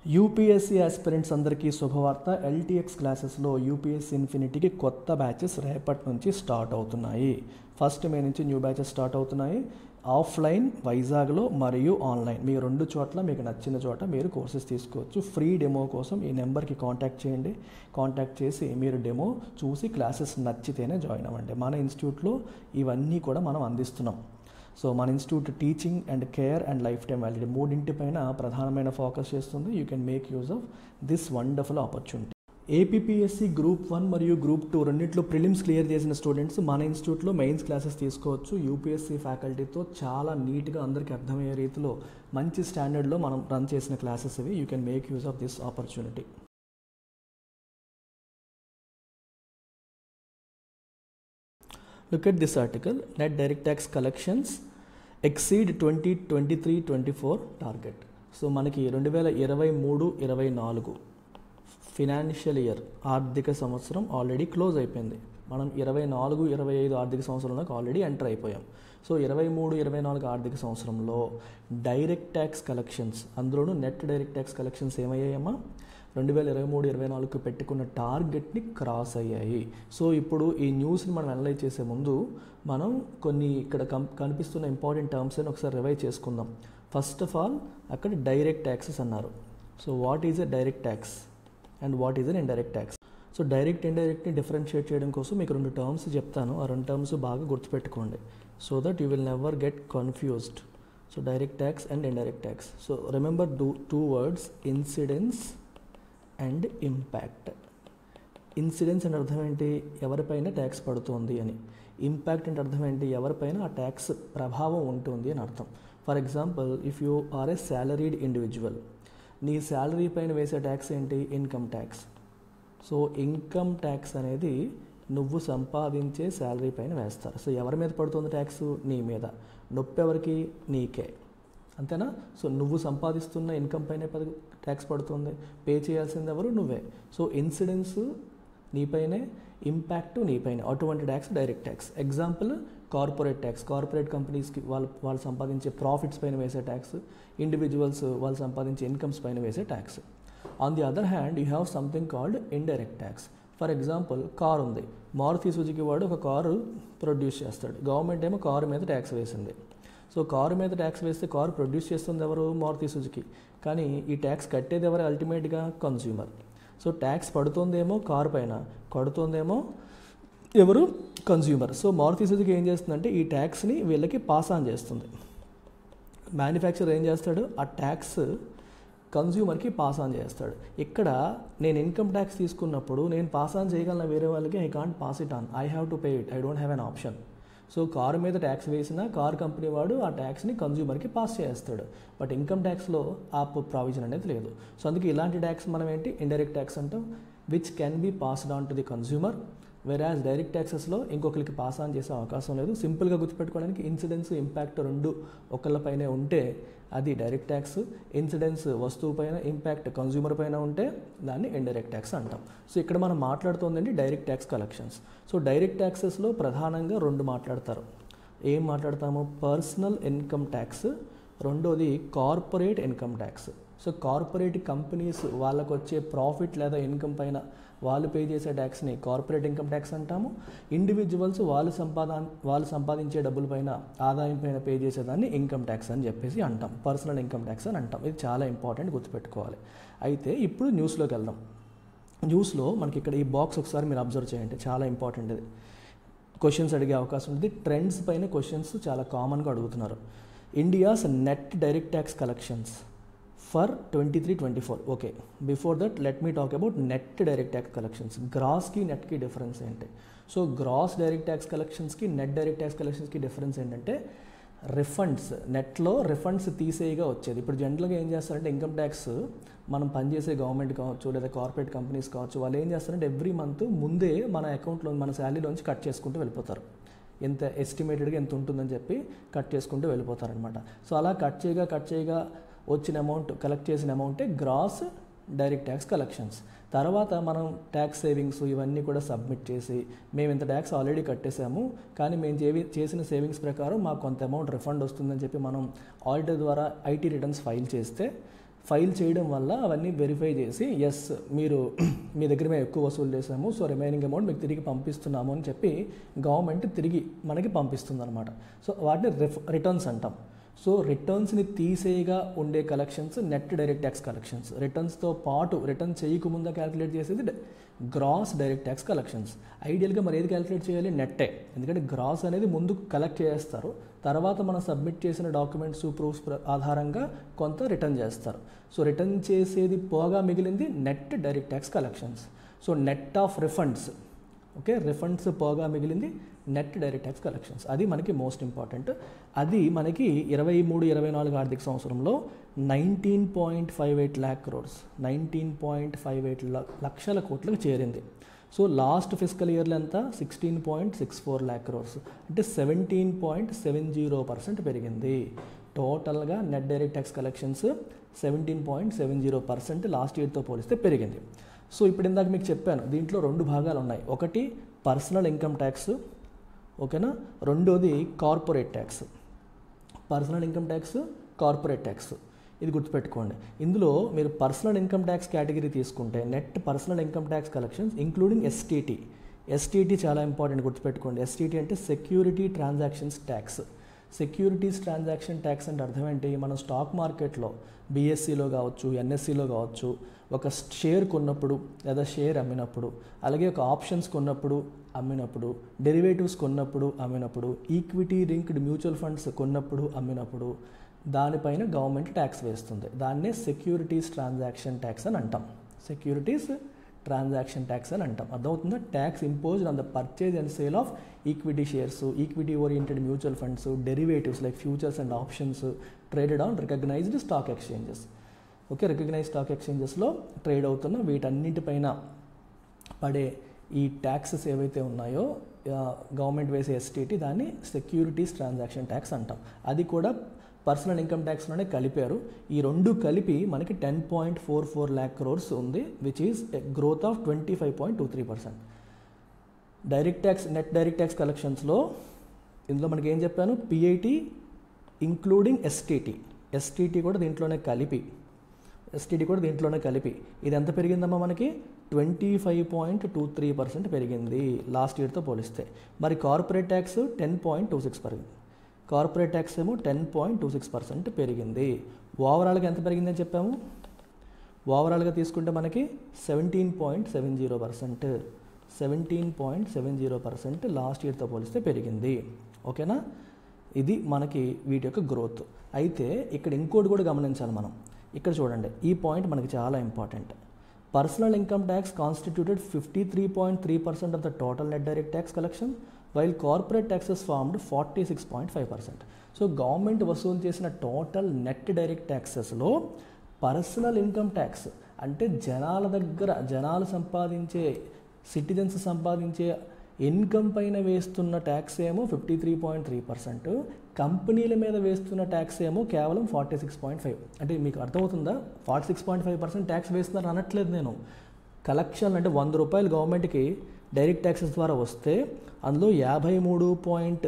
UPSC aspirants అందరికీ శుభవార్త LTX క్లాసెస్లో యూపీఎస్సీ ఇన్ఫినిటీకి కొత్త బ్యాచెస్ రేపటి నుంచి స్టార్ట్ అవుతున్నాయి ఫస్ట్ మే నుంచి న్యూ బ్యాచెస్ స్టార్ట్ అవుతున్నాయి ఆఫ్లైన్ వైజాగ్లో మరియు ఆన్లైన్ మీ రెండు చోట్ల మీకు నచ్చిన చోట మీరు కోర్సెస్ తీసుకోవచ్చు ఫ్రీ డెమో కోసం ఈ నెంబర్కి కాంటాక్ట్ చేయండి కాంటాక్ట్ చేసి మీరు డెమో చూసి క్లాసెస్ నచ్చితేనే జాయిన్ అవ్వండి మన ఇన్స్టిట్యూట్లో ఇవన్నీ కూడా మనం అందిస్తున్నాం సో మన institute teaching and care and life time validity మూడింటిపైన ప్రధానమైన ఫోకస్ చేస్తుంది you can make use of this wonderful opportunity APSC group one మరియు గ్రూప్ టూ రెండింటిలో ప్రిలిమ్స్ క్లియర్ చేసిన స్టూడెంట్స్ మన ఇన్స్టిట్యూట్లో మెయిన్స్ క్లాసెస్ తీసుకోవచ్చు యూపీఎస్సీ ఫ్యాకల్టీతో చాలా నీట్గా అందరికీ అర్థమయ్యే రీతిలో మంచి స్టాండర్డ్లో మనం రన్ చేసిన క్లాసెస్ ఇవి you can make use of this opportunity Look at this article net direct tax collections exceed 2023 24 target. So మనకి రెండు వేల ఇరవై మూడు ఇరవై నాలుగు ఫినాన్షియల్ ఇయర్ ఆర్థిక సంవత్సరం ఆల్రెడీ క్లోజ్ అయిపోయింది మనం ఇరవై నాలుగు ఇరవై ఐదు ఆర్థిక సంవత్సరంలోకి ఆల్రెడీ ఎంటర్ అయిపోయాం సో ఇరవై మూడు ఇరవై నాలుగు ఆర్థిక సంవత్సరంలో డైరెక్ట్ ట్యాక్స్ కలెక్షన్స్ అందులోనూ నెట్ డైరెక్ట్ ట్యాక్స్ కలెక్షన్స్ ఏమయ్యాయమ్మా రెండు వేల ఇరవై మూడు ఇరవై నాలుగుకి పెట్టుకున్న టార్గెట్ని క్రాస్ అయ్యాయి సో ఇప్పుడు ఈ న్యూస్ని మనం అనలైజ్ చేసే ముందు మనం కొన్ని ఇక్కడ కం కనిపిస్తున్న ఇంపార్టెంట్ టర్మ్స్ అని ఒకసారి రివైజ్ చేసుకుందాం ఫస్ట్ ఆఫ్ ఆల్ అక్కడ డైరెక్ట్ ట్యాక్సెస్ అన్నారు so what is a direct tax and what is an indirect tax so direct ఇండైరెక్ట్ని డిఫరెన్షియేట్ చేయడం కోసం మీకు రెండు టర్మ్స్ చెప్తాను ఆ రెండు టర్మ్స్ బాగా గుర్తుపెట్టుకోండి so that you will never get confused so direct tax and indirect tax so remember the two words incidence and impact incidence అంటే అర్థం ఏంటి ఎవరిపైన ట్యాక్స్ పడుతుంది అని ఇంపాక్ట్ అంటే అర్థం ఏంటి ఎవరిపైన ఆ ట్యాక్స్ ప్రభావం ఉంటుంది అని అర్థం for example if you are a salaried individual నీ శాలరీ పైన వేసే ట్యాక్స్ ఏంటి income tax so income tax అనేది నువ్వు సంపాదించే శాలరీ పైన వేస్తారు సో ఎవరి మీద పడుతుంది ట్యాక్స్ నీ మీద నొప్పి ఎవరికి నీకే అంతేనా సో నువ్వు సంపాదిస్తున్న ఇన్కమ్ పైన ట్యాక్స్ పడుతుంది పే చేయాల్సింది ఎవరు నువ్వే సో ఇన్సిడెన్స్ నీపైనే ఇంపాక్ట్ నీపైన అటువంటి tax direct tax example corporate tax corporate కంపెనీస్కి వాళ్ళు వాళ్ళు సంపాదించే ప్రాఫిట్స్ పైన వేసే ట్యాక్స్ ఇండివిజువల్స్ వాళ్ళు సంపాదించే ఇన్కమ్స్ పైన వేసే tax on the other hand you have something called indirect tax for example car ఉంది మారుతి సుజుకి వాడు ఒక కారు ప్రొడ్యూస్ చేస్తాడు గవర్నమెంట్ ఏమో కారు మీద ట్యాక్స్ వేసింది సో కారు మీద ట్యాక్స్ వేస్తే కారు ప్రొడ్యూస్ చేస్తుంది ఎవరు మారుతి సుజుకి కానీ ఈ ట్యాక్స్ కట్టేది ఎవరు అల్టిమేట్గా కన్స్యూమర్ సో ట్యాక్స్ పడుతుందేమో కారు పైన కడుతుందేమో ఎవరు కన్స్యూమర్ సో మారుతి సుజుకి ఏం చేస్తుందంటే ఈ ట్యాక్స్ని వీళ్ళకి పాస్ ఆన్ చేస్తుంది మ్యానుఫ్యాక్చర్ ఏం చేస్తాడు ఆ ట్యాక్స్ కన్జ్యూమర్కి పాస్ ఆన్ చేస్తాడు ఇక్కడ నేను ఇన్కమ్ ట్యాక్స్ తీసుకున్నప్పుడు నేను పాస్ ఆన్ చేయగలను వేరే వాళ్ళకి I can't pass it on I have to pay it I don't have an option so car మీద ట్యాక్స్ వేసినా కార్ కంపెనీ వాడు ఆ ట్యాక్స్ని కన్జ్యూమర్కి పాస్ చేస్తాడు బట్ ఇన్కమ్ ట్యాక్స్లో ఆ ప్రావిజన్ అనేది లేదు సో అందుకే ఇలాంటి ట్యాక్స్ మనం ఏంటి ఇండైరెక్ట్ ట్యాక్స్ అంటాం which can be passed on to the consumer whereas direct ట్యాక్సెస్లో ఇంకొకరికి పాస్ ఆన్ చేసే అవకాశం లేదు సింపుల్గా గుర్తుపెట్టుకోవడానికి ఇన్సిడెన్స్ ఇంపాక్ట్ రెండు ఒకళ్ళపైనే ఉంటే అది డైరెక్ట్ ట్యాక్స్ ఇన్సిడెన్స్ వస్తువు పైన ఇంపాక్ట్ కన్జ్యూమర్ పైన ఉంటే దాన్ని ఇండైరెక్ట్ ట్యాక్స్ అంటాం సో ఇక్కడ మనం మాట్లాడుతోందండి direct tax collections so direct ట్యాక్సెస్లో ప్రధానంగా రెండు మాట్లాడతారు ఏం మాట్లాడతాము పర్సనల్ ఇన్కమ్ ట్యాక్స్ రెండోది corporate income tax so corporate companies వాళ్ళకు వచ్చే ప్రాఫిట్ లేదా ఇన్కమ్ పైన వాళ్ళు పే చేసే ట్యాక్స్ని కార్పొరేట్ ఇన్కమ్ ట్యాక్స్ అంటాము ఇండివిజువల్స్ వాళ్ళు సంపాద వాళ్ళు సంపాదించే డబ్బుల పైన ఆదాయం పైన పే చేసేదాన్ని ఇన్కమ్ ట్యాక్స్ అని చెప్పేసి అంటాం పర్సనల్ ఇన్కమ్ ట్యాక్స్ అని అంటాం ఇది చాలా ఇంపార్టెంట్ గుర్తుపెట్టుకోవాలి అయితే ఇప్పుడు న్యూస్లోకి వెళ్దాం న్యూస్లో మనకి ఇక్కడ ఈ బాక్స్ ఒకసారి మీరు అబ్జర్వ్ చేయండి చాలా ఇంపార్టెంట్ ఇది క్వశ్చన్స్ అడిగే అవకాశం ఉంది ట్రెండ్స్ పైన క్వశ్చన్స్ చాలా కామన్గా అడుగుతున్నారు India's net direct tax collections for twenty three twenty four okay before that let me talk about net direct tax collections గ్రాస్కి నెట్కి డిఫరెన్స్ ఏంటి సో గ్రాస్ డైరెక్ట్ ట్యాక్స్ కలెక్షన్స్కి నెట్ డైరెక్ట్ ట్యాక్స్ కలెక్షన్స్కి difference ఏంటంటే refunds నెట్లో refunds తీసేయగా వచ్చేది ఇప్పుడు జనరల్గా ఏం చేస్తారంటే ఇన్కమ్ ట్యాక్స్ మనం పనిచేసే గవర్నమెంట్ కావచ్చు లేదా కార్పొరేట్ కంపెనీస్ కావచ్చు వాళ్ళు ఏం చేస్తారంటే ఎవ్రీ మంత్ ముందే మన అకౌంట్లో మన శాలరీలోంచి కట్ చేసుకుంటూ వెళ్ళిపోతారు ఎంత ఎస్టిమేటెడ్గా ఎంత ఉంటుందని చెప్పి కట్ చేసుకుంటూ వెళ్ళిపోతారనమాట సో అలా కట్ చేయగా కట్ చేయగా వచ్చిన అమౌంట్ కలెక్ట్ చేసిన అమౌంటే గ్రాస్ డైరెక్ట్ ట్యాక్స్ కలెక్షన్స్ తర్వాత మనం ట్యాక్స్ సేవింగ్స్ ఇవన్నీ కూడా సబ్మిట్ చేసి మేము ఇంత ట్యాక్స్ ఆల్రెడీ కట్టేసాము కానీ మేము చేవి చేసిన సేవింగ్స్ ప్రకారం మాకు కొంత అమౌంట్ రిఫండ్ వస్తుందని చెప్పి మనం ఆడిటర్ ద్వారా ఐటీ రిటర్న్స్ ఫైల్ చేస్తే ఫైల్ చేయడం వల్ల అవన్నీ వెరిఫై చేసి ఎస్ మీరు మీ దగ్గర మేము ఎక్కువ వసూలు చేసాము సో రిమైనింగ్ అమౌంట్ మీకు తిరిగి పంపిస్తున్నాము అని చెప్పి గవర్నమెంట్ తిరిగి మనకి పంపిస్తుంది అనమాట సో వాటిని రిఫ్ రిటర్న్స్ అంటాం సో రిటర్న్స్ని తీసేయగా ఉండే collections net direct tax collections రిటర్న్స్తో పాటు రిటర్న్ చేయకముందా క్యాలిక్యులేట్ చేసేది గ్రాస్ డైరెక్ట్ ట్యాక్స్ కలెక్షన్స్ ఐడియల్గా మరి ఏది క్యాలిక్యులేట్ చేయాలి నెట్టే ఎందుకంటే గ్రాస్ అనేది ముందు కలెక్ట్ చేస్తారు తర్వాత మనం సబ్మిట్ చేసిన డాక్యుమెంట్స్ ప్రూఫ్స్ ఆధారంగా కొంత రిటర్న్ చేస్తారు సో రిటర్న్ చేసేది పోగా మిగిలింది net direct tax collections so net of refunds okay refunds పోగా మిగిలింది నెట్ డైరెక్ట్ ట్యాక్స్ కలెక్షన్స్ అది మనకి మోస్ట్ ఇంపార్టెంట్ అది మనకి ఇరవై మూడు ఇరవై నాలుగు ఆర్థిక సంవత్సరంలో nineteen point five eight lakh crores nineteen point five eight లక్షల కోట్లకు చేరింది సో లాస్ట్ ఫిజికల్ ఇయర్లో ఎంత sixteen point six four lakh crores అంటే seventeen point seven zero percent పెరిగింది టోటల్గా net direct tax collections seventeen point seven zero percent last ఇయర్తో పోలిస్తే పెరిగింది సో ఇప్పుడు ఇందాక మీకు చెప్పాను దీంట్లో రెండు భాగాలు ఉన్నాయి ఒకటి పర్సనల్ ఇన్కమ్ ట్యాక్స్ ఓకేనా రెండోది corporate tax personal income tax corporate tax ఇది గుర్తుపెట్టుకోండి ఇందులో మీరు పర్సనల్ ఇన్కమ్ ట్యాక్స్ కేటగిరీ తీసుకుంటే net personal income tax collections including STT STT చాలా ఇంపార్టెంట్ గుర్తుపెట్టుకోండి ఎస్టీటీ అంటే security transactions tax securities transaction tax అంటే అర్థం ఏంటి మనం స్టాక్ మార్కెట్లో బీఎస్సీలో కావచ్చు ఎన్ఎస్సిలో కావచ్చు ఒక షేర్ కొన్నప్పుడు లేదా షేర్ అమ్మినప్పుడు అలాగే ఒక ఆప్షన్స్ కొన్నప్పుడు అమ్మినప్పుడు డెరివేటివ్స్ కొన్నప్పుడు అమ్మినప్పుడు ఈక్విటీ లింక్డ్ మ్యూచువల్ ఫండ్స్ కొన్నప్పుడు అమ్మినప్పుడు దానిపైన గవర్నమెంట్ ట్యాక్స్ వేస్తుంది దాన్నే సెక్యూరిటీస్ ట్రాన్సాక్షన్ ట్యాక్స్ అని అంటాం సెక్యూరిటీస్ ట్రాన్సాక్షన్ ట్యాక్స్ అని అంటాం అర్థమవుతుందా tax imposed on the purchase and sale of equity shares equity oriented mutual funds derivatives like futures and options traded on recognized stock exchanges okay recognize stock ఎక్స్చేంజెస్లో trade అవుతున్న వీటన్నిటిపైన పడే ఈ taxes ఏవైతే ఉన్నాయో గవర్నమెంట్ వేసే ఎస్టీటీ దాన్ని securities transaction tax అంటాం అది కూడా పర్సనల్ ఇన్కమ్ ట్యాక్స్లోనే కలిపారు ఈ రెండు కలిపి మనకి ten point four four lakh crores ఉంది which is growth of twenty five point two three percent direct tax net direct tax కలెక్షన్స్లో ఇందులో మనకి ఏం చెప్పాను పిఐటి ఇంక్లూడింగ్ ఎస్టీటీ ఎస్టీటీ కూడా దీంట్లోనే కలిపి ఎస్టీటీ కూడా దీంట్లోనే కలిపి ఇది ఎంత పెరిగిందమ్మా మనకి twenty five point two three percent పెరిగింది లాస్ట్ ఇయర్తో పోలిస్తే మరి corporate tax ten point two six పెరిగింది కార్పొరేట్ ట్యాక్స్ ఏమో ten point two six percent పెరిగింది ఓవరాల్గా ఎంత పెరిగిందని చెప్పాము ఓవరాల్గా తీసుకుంటే మనకి seventeen point seven zero percent seventeen point seven zero percent last ఇయర్తో పోలిస్తే పెరిగింది ఓకేనా ఇది మనకి వీటి యొక్క గ్రోత్ అయితే ఇక్కడ ఇంకోటి కూడా గమనించాలి మనం ఇక్కడ చూడండి ఈ పాయింట్ మనకి చాలా important personal income tax constituted fifty three point three percent of the total net direct tax collection while corporate taxes formed forty six point five percent so government వసూలు చేసిన టోటల్ నెట్ డైరెక్ట్ ట్యాక్సెస్లో personal income tax అంటే జనాల దగ్గర జనాలు సంపాదించే citizens సంపాదించే income పైన వేస్తున్న ట్యాక్స్ ఏమో fifty three point three percent కంపెనీల మీద వేస్తున్న ట్యాక్స్ ఏమో కేవలం ఫార్టీ సిక్స్ పాయింట్ ఫైవ్ అంటే మీకు అర్థమవుతుందా forty six point five percent tax వేస్తున్నారు అనట్లేదు నేను కలెక్షన్ అంటే వంద రూపాయలు గవర్నమెంట్కి డైరెక్ట్ ట్యాక్సెస్ ద్వారా వస్తే అందులో యాభై మూడు పాయింట్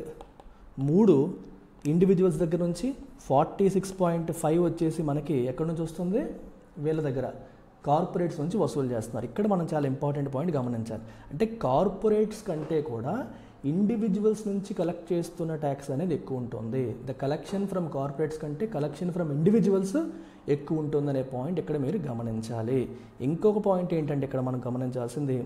మూడు ఇండివిజువల్స్ దగ్గర నుంచి ఫార్టీ సిక్స్ పాయింట్ ఫైవ్ వచ్చేసి మనకి ఎక్కడి నుంచి వస్తుంది వీళ్ళ దగ్గర కార్పొరేట్స్ నుంచి వసూలు చేస్తున్నారు ఇక్కడ మనం చాలా ఇంపార్టెంట్ పాయింట్ గమనించాలి అంటే కార్పొరేట్స్ కంటే కూడా ఇండివిజువల్స్ నుంచి కలెక్ట్ చేస్తున్న ట్యాక్స్ అనేది ఎక్కువ ఉంటుంది ద కలెక్షన్ ఫ్రమ్ కార్పొరేట్స్ కంటే కలెక్షన్ ఫ్రమ్ ఇండివిజువల్స్ ఎక్కువ ఉంటుందనే పాయింట్ ఇక్కడ మీరు గమనించాలి ఇంకొక పాయింట్ ఏంటంటే ఇక్కడ మనం గమనించాల్సింది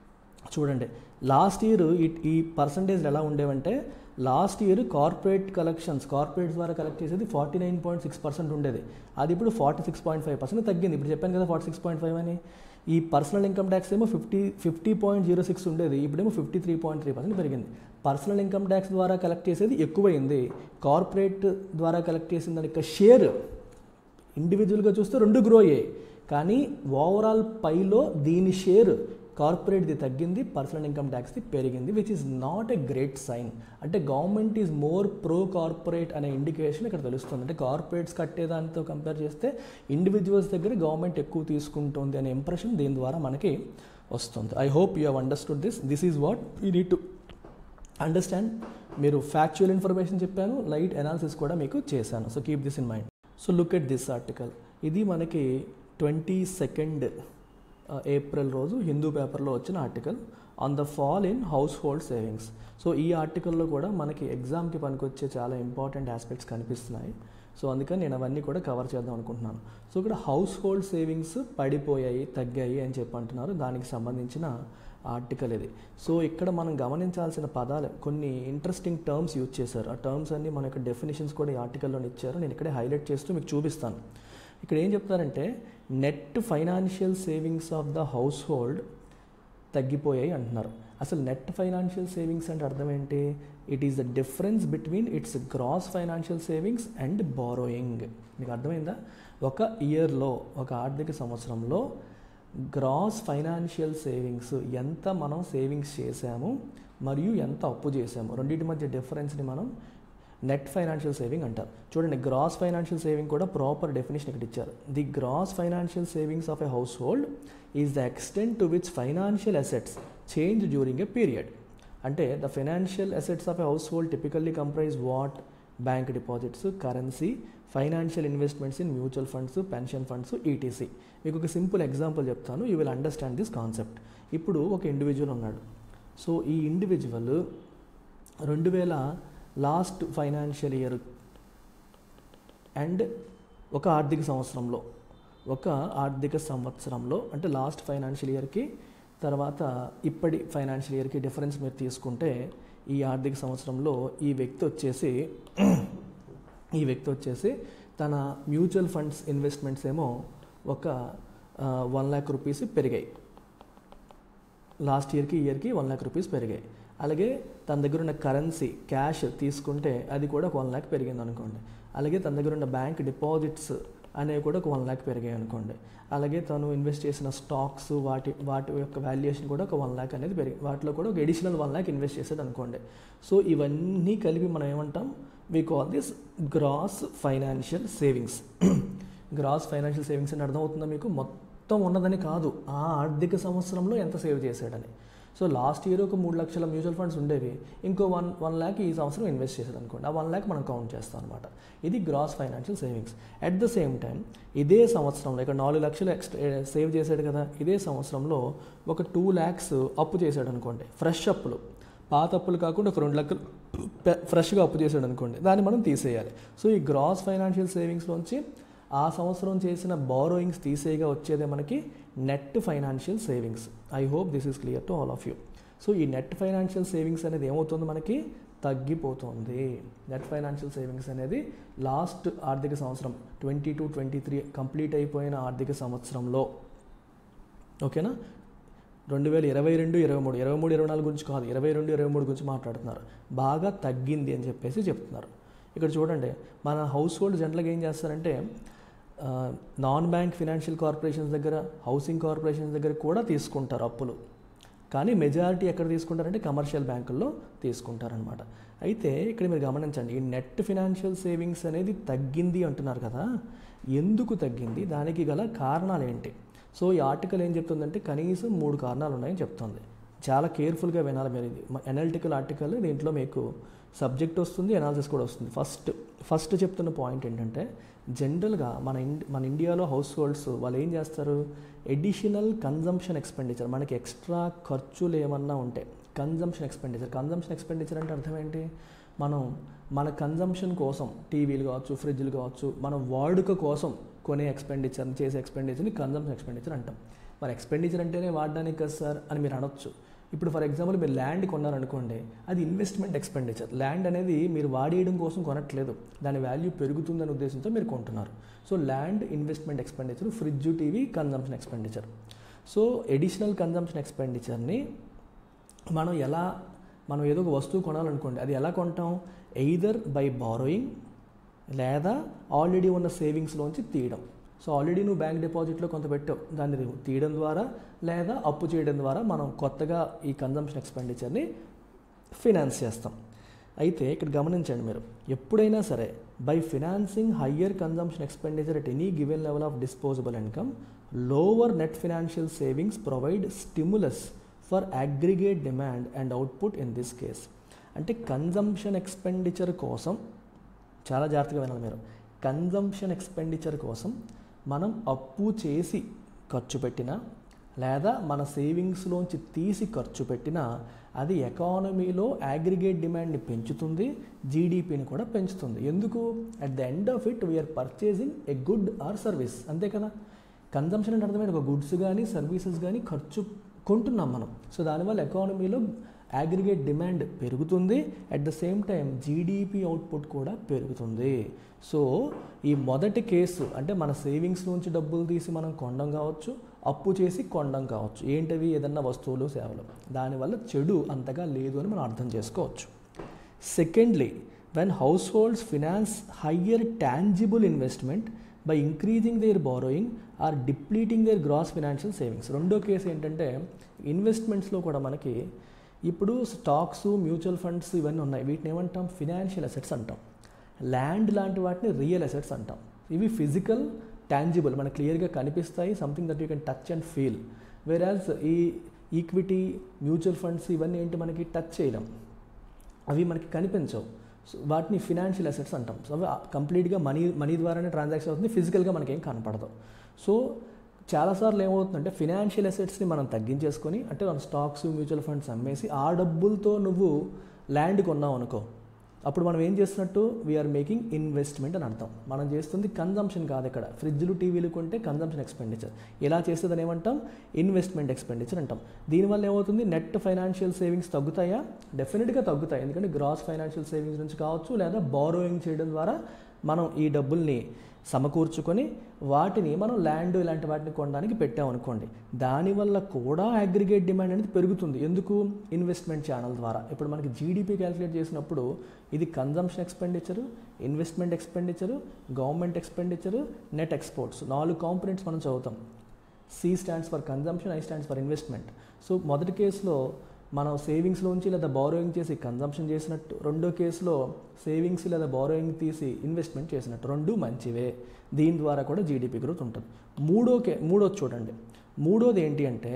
చూడండి లాస్ట్ ఇయర్ ఈ ఈ పర్సంటేజ్ ఎలా ఉండేవంటే last year corporate collections corporate ద్వారా కలెక్ట్ చేసేది forty nine point six percent ఉండేది అది ఇప్పుడు forty six point five percent తగ్గింది ఇప్పుడు చెప్పాను కదా ఫార్టీ సిక్స్ పాయింట్ ఫైవ్ అని ఈ పర్సనల్ ఇన్కమ్ ట్యాక్స్ ఏమో fifty fifty point zero six ఉండేది ఇప్పుడేమో fifty three point three percent పెరిగింది పర్సనల్ ఇన్కమ్ ట్యాక్స్ ద్వారా కలెక్ట్ చేసేది ఎక్కువైంది కార్పొరేట్ ద్వారా కలెక్ట్ చేసిన దాని యొక్క షేర్ ఇండివిజువల్గా చూస్తే రెండు గ్రో అయ్యాయి కానీ ఓవరాల్ పైలో దీని షేర్ కార్పొరేట్ది తగ్గింది పర్సనల్ ఇన్కమ్ ట్యాక్స్ది పెరిగింది which is not a great sign అంటే government is more pro corporate అనే ఇండికేషన్ ఇక్కడ తెలుస్తుంది అంటే కార్పొరేట్స్ కట్టేదానితో కంపేర్ చేస్తే ఇండివిజువల్స్ దగ్గర గవర్నమెంట్ ఎక్కువ తీసుకుంటుంది అనే ఇంప్రెషన్ దీని ద్వారా మనకి వస్తుంది I hope you have understood this this is what you need to understand మీరు ఫ్యాక్చువల్ ఇన్ఫర్మేషన్ చెప్పాను లైట్ అనాలిసిస్ కూడా మీకు చేశాను so keep this in mind so look at this article ఇది మనకి ట్వంటీ సెకండ్ ఏప్రిల్ రోజు హిందూ పేపర్లో వచ్చిన article on the fall in household savings so ఈ ఆర్టికల్లో కూడా మనకి ఎగ్జామ్కి పనికొచ్చే చాలా ఇంపార్టెంట్ ఆస్పెక్ట్స్ కనిపిస్తున్నాయి సో అందుకని నేను అవన్నీ కూడా కవర్ చేద్దాం అనుకుంటున్నాను సో ఇక్కడ హౌస్ హోల్డ్ సేవింగ్స్ పడిపోయాయి తగ్గాయి అని చెప్పి అంటున్నారు దానికి సంబంధించిన ఆర్టికల్ ఇది సో ఇక్కడ మనం గమనించాల్సిన పదాలు కొన్ని ఇంట్రెస్టింగ్ టర్మ్స్ యూజ్ చేశారు ఆ టర్మ్స్ అన్ని మన యొక్క డెఫినేషన్స్ కూడా ఈ ఆర్టికల్లో ఇచ్చారు నేను ఇక్కడే హైలైట్ చేస్తూ మీకు చూపిస్తాను ఇక్కడ ఏం చెప్తారంటే net financial savings of the household తగ్గిపోయాయి అంటున్నారు అసలు నెట్ ఫైనాన్షియల్ సేవింగ్స్ అంటే అర్థం ఏంటి it is the difference between its gross financial savings and borrowing మీకు అర్థమైందా ఒక ఇయర్లో ఒక ఆర్థిక సంవత్సరంలో గ్రాస్ ఫైనాన్షియల్ సేవింగ్స్ ఎంత మనం సేవింగ్స్ చేసాము మరియు ఎంత అప్పు చేసాము రెండింటి మధ్య డిఫరెన్స్ని మనం నెట్ ఫైనాన్షియల్ సేవింగ్ అంటారు చూడండి గ్రాస్ ఫైనాన్షియల్ సేవింగ్ కూడా ప్రాపర్ డెఫినేషన్ ఇక్కడ ఇచ్చారు the gross financial savings of a household is the extent to which financial assets change during a period అంటే the financial assets of a household typically comprise what bank deposits currency financial investments in mutual funds pension funds ETC మీకు ఒక simple example చెప్తాను you will understand this concept ఇప్పుడు ఒక individual ఉన్నాడు so ఈ individual రెండు వేల last financial year and ఒక ఆర్థిక సంవత్సరంలో ఒక ఆర్థిక సంవత్సరంలో అంటే లాస్ట్ ఫైనాన్షియల్ ఇయర్కి తర్వాత ఇప్పటి ఫైనాన్షియల్ ఇయర్కి డిఫరెన్స్ మీరు తీసుకుంటే ఈ ఆర్థిక సంవత్సరంలో ఈ వ్యక్తి వచ్చేసి ఈ వ్యక్తి వచ్చేసి తన మ్యూచువల్ ఫండ్స్ ఇన్వెస్ట్మెంట్స్ ఏమో ఒక వన్ ల్యాక్ రూపీస్ పెరిగాయి లాస్ట్ ఇయర్కి ఇయర్కి వన్ ల్యాక్ రూపీస్ పెరిగాయి అలాగే తన దగ్గర ఉన్న కరెన్సీ క్యాష్ తీసుకుంటే అది కూడా ఒక వన్ ల్యాక్ పెరిగింది అనుకోండి అలాగే తన దగ్గర ఉన్న బ్యాంక్ డిపాజిట్స్ అనేవి కూడా ఒక వన్ ల్యాక్ పెరిగాయి అనుకోండి అలాగే తను ఇన్వెస్ట్ చేసిన స్టాక్స్ వాటి వాటి యొక్క వాల్యుయేషన్ కూడా ఒక వన్ ల్యాక్ అనేది పెరిగి వాటిలో కూడా ఒక ఎడిషనల్ వన్ ల్యాక్ ఇన్వెస్ట్ చేసాడు అనుకోండి సో ఇవన్నీ కలిపి మనం ఏమంటాం we call this gross financial savings gross financial savings అని అర్థమవుతుందా మీకు మొత్తం ఉన్నదని కాదు ఆ ఆర్థిక సంవత్సరంలో ఎంత సేవ్ చేశాడని సో లాస్ట్ ఇయర్ ఒక మూడు లక్షల మ్యూచువల్ ఫండ్స్ ఉండేవి ఇంకో వన్ వన్ ల్యాక్ ఈ సంవత్సరం ఇన్వెస్ట్ చేశాడు అనుకోండి ఆ వన్ ల్యాక్ మనం కౌంట్ చేస్తాం అనమాట ఇది gross financial savings at the same time ఇదే సంవత్సరంలో ఇక్కడ నాలుగు లక్షలు ఎక్స్ట్రా సేవ్ చేశాడు కదా ఇదే సంవత్సరంలో ఒక టూ ల్యాక్స్ అప్పు చేశాడు అనుకోండి ఫ్రెష్ అప్పులు పాత అప్పులు కాకుండా ఒక రెండు లక్షలు ఫ్రెష్గా అప్పు చేశాడు అనుకోండి దాన్ని మనం తీసేయాలి సో ఈ గ్రాస్ ఫైనాన్షియల్ సేవింగ్స్లోంచి ఆ సంవత్సరం చేసిన బారోయింగ్స్ తీసేయగా వచ్చేదే మనకి net financial savings I hope this is clear to all of you so ఈ నెట్ ఫైనాన్షియల్ సేవింగ్స్ అనేది ఏమవుతుంది మనకి తగ్గిపోతుంది నెట్ ఫైనాన్షియల్ సేవింగ్స్ అనేది లాస్ట్ ఆర్థిక సంవత్సరం twenty two twenty three complete అయిపోయిన ఆర్థిక సంవత్సరంలో ఓకేనా రెండు వేల ఇరవై రెండు ఇరవై మూడు ఇరవై మూడు ఇరవై నాలుగు గురించి కాదు ఇరవై రెండు ఇరవై మూడు గురించి మాట్లాడుతున్నారు బాగా తగ్గింది అని చెప్పేసి చెప్తున్నారు ఇక్కడ చూడండి మన హౌస్ హోల్డ్ జనరల్గా ఏం చేస్తారంటే నాన్ బ్యాంక్ ఫినాన్షియల్ కార్పొరేషన్స్ దగ్గర హౌసింగ్ కార్పొరేషన్స్ దగ్గర కూడా తీసుకుంటారు అప్పులు కానీ మెజారిటీ ఎక్కడ తీసుకుంటారంటే కమర్షియల్ బ్యాంకుల్లో తీసుకుంటారనమాట అయితే ఇక్కడ మీరు గమనించండి ఈ నెట్ ఫినాన్షియల్ సేవింగ్స్ అనేది తగ్గింది అంటున్నారు కదా ఎందుకు తగ్గింది దానికి గల కారణాలు ఏంటి సో ఈ ఆర్టికల్ ఏం చెప్తుందంటే కనీసం మూడు కారణాలు ఉన్నాయని చెప్తుంది చాలా కేర్ఫుల్గా వినాలి మీరు ఇది ఎనాలిటికల్ ఆర్టికల్ దీంట్లో మీకు సబ్జెక్ట్ వస్తుంది అనాలిసిస్ కూడా వస్తుంది ఫస్ట్ ఫస్ట్ చెప్తున్న పాయింట్ ఏంటంటే జనరల్గా మన ఇండి మన ఇండియాలో హౌస్ హోల్డ్స్ వాళ్ళు ఏం చేస్తారు ఎడిషనల్ కన్జంప్షన్ ఎక్స్పెండిచర్ మనకి ఎక్స్ట్రా ఖర్చులు ఏమన్నా ఉంటే కన్జంప్షన్ ఎక్స్పెండిచర్ కన్జంప్షన్ ఎక్స్పెండిచర్ అంటే అర్థం ఏంటి మనం మన కన్జంప్షన్ కోసం టీవీలు కావచ్చు ఫ్రిడ్జ్లు కావచ్చు మన వాడుక కోసం కొనే ఎక్స్పెండిచర్ చేసే ఎక్స్పెండిచర్ని కన్జంప్షన్ ఎక్స్పెండిచర్ అంటాం మరి ఎక్స్పెండిచర్ అంటేనే వాడడానికి కదా సార్ అని మీరు అనొచ్చు ఇప్పుడు ఫర్ ఎగ్జాంపుల్ మీరు ల్యాండ్ కొన్నారనుకోండి అది ఇన్వెస్ట్మెంట్ ఎక్స్పెండిచర్ ల్యాండ్ అనేది మీరు వాడేయడం కోసం కొనట్లేదు దాని వాల్యూ పెరుగుతుందనే ఉద్దేశంతో మీరు కొంటున్నారు so land investment expenditure fridge TV consumption expenditure so additional consumption ఎక్స్పెండిచర్ని మనం ఎలా మనం ఏదో ఒక వస్తువు కొనాలనుకోండి అది ఎలా కొంటాం ఎయిదర్ బై బారోయింగ్ లేదా ఆల్రెడీ ఉన్న సేవింగ్స్లోంచి తీయడం సో ఆల్రెడీ నువ్వు బ్యాంక్ డిపాజిట్లో కొంత పెట్టావు దాన్ని తీయడం ద్వారా లేదా అప్పు చేయడం ద్వారా మనం కొత్తగా ఈ కన్జంప్షన్ ఎక్స్పెండిచర్ని ఫినాన్స్ చేస్తాం అయితే ఇక్కడ గమనించండి మీరు ఎప్పుడైనా సరే by financing higher consumption expenditure at any given level of disposable income lower net financial savings provide stimulus for aggregate demand and output in this case అంటే కన్జంప్షన్ ఎక్స్పెండిచర్ కోసం చాలా జాగ్రత్తగా వినాలి మీరు కన్జంప్షన్ ఎక్స్పెండిచర్ కోసం మనం అప్పు చేసి ఖర్చు పెట్టినా లేదా మన సేవింగ్స్లోంచి తీసి ఖర్చు పెట్టినా అది ఎకానమీలో అగ్రిగేట్ డిమాండ్ని పెంచుతుంది జీడిపిని కూడా పెంచుతుంది ఎందుకు at the end of it we're purchasing a good or service అంతే కదా కన్జంప్షన్ అంటే అర్థమైంది ఒక గుడ్స్ కానీ సర్వీసెస్ కానీ ఖర్చు కొంటున్నాం మనం సో దానివల్ల ఎకానమీలో అగ్రిగేట్ డిమాండ్ పెరుగుతుంది at the same time GDP output కూడా పెరుగుతుంది సో ఈ మొదటి కేసు అంటే మన సేవింగ్స్ నుంచి డబ్బులు తీసి మనం కొనడం కావచ్చు అప్పు చేసి కొనడం కావచ్చు ఏంటవి ఏదన్నా వస్తువులు సేవలు దానివల్ల చెడు అంతగా లేదు అని మనం అర్థం చేసుకోవచ్చు secondly when households finance higher tangible investment by increasing their borrowing or depleting their gross financial savings రెండో కేసు ఏంటంటే ఇన్వెస్ట్మెంట్స్లో కూడా మనకి ఇప్పుడు స్టాక్స్ మ్యూచువల్ ఫండ్స్ ఇవన్నీ ఉన్నాయి వీటిని ఏమంటాం ఫినాన్షియల్ అసెట్స్ అంటాం ల్యాండ్ లాంటి వాటిని రియల్ అసెట్స్ అంటాం ఇవి ఫిజికల్ టాంజిబుల్ మనకు క్లియర్గా కనిపిస్తాయి something that you can touch and feel whereas ఈ ఈక్విటీ మ్యూచువల్ ఫండ్స్ ఇవన్నీ ఏంటి మనకి టచ్ చేయలేం అవి మనకి కనిపించవు సో వాటిని ఫినాన్షియల్ అసెట్స్ అంటాం సో అవి కంప్లీట్గా మనీ మనీ ద్వారానే ట్రాన్సాక్షన్ అవుతుంది ఫిజికల్గా మనకేం కనపడదు సో చాలాసార్లు ఏమవుతుందంటే ఫినాన్షియల్ అసెట్స్ని మనం తగ్గించేసుకొని అంటే మన స్టాక్స్ మ్యూచువల్ ఫండ్స్ అమ్మేసి ఆ డబ్బులతో నువ్వు ల్యాండ్ కొన్నావు అనుకో అప్పుడు మనం ఏం చేస్తున్నట్టు వీఆర్ మేకింగ్ ఇన్వెస్ట్మెంట్ అని అర్థం మనం చేస్తుంది కన్జంప్షన్ కాదు ఇక్కడ ఫ్రిడ్జ్లు టీవీలు కొంటే కన్జంప్షన్ ఎక్స్పెండిచర్ ఇలా చేస్తే దాన్ని ఏమంటాం ఇన్వెస్ట్మెంట్ ఎక్స్పెండిచర్ అంటాం దీనివల్ల ఏమవుతుంది నెట్ ఫైనాన్షియల్ సేవింగ్స్ తగ్గుతాయా డెఫినెట్గా తగ్గుతాయి ఎందుకంటే గ్రాస్ ఫైనాన్షియల్ సేవింగ్స్ నుంచి కావచ్చు లేదా బారోయింగ్ చేయడం ద్వారా మనం ఈ డబ్బుల్ని సమకూర్చుకొని వాటిని మనం ల్యాండ్ ఇలాంటి వాటిని కొనడానికి పెట్టామనుకోండి దానివల్ల కూడా అగ్రిగేట్ డిమాండ్ అనేది పెరుగుతుంది ఎందుకు ఇన్వెస్ట్మెంట్ ఛానల్ ద్వారా ఇప్పుడు మనకి జీడిపి క్యాలిక్యులేట్ చేసినప్పుడు ఇది consumption expenditure investment expenditure government expenditure net exports నాలుగు కాంపనెంట్స్ మనం చదువుతాం C stands for consumption I stands for investment so మొదటి కేసులో మనం సేవింగ్స్లోంచి లేదా బారోయింగ్ చేసి కన్జంప్షన్ చేసినట్టు రెండో కేసులో సేవింగ్స్ లేదా బారోయింగ్ తీసి ఇన్వెస్ట్మెంట్ చేసినట్టు రెండు మంచివే దీని ద్వారా కూడా జీడిపి గ్రోత్ ఉంటుంది మూడో కే మూడోది చూడండి మూడోది ఏంటి అంటే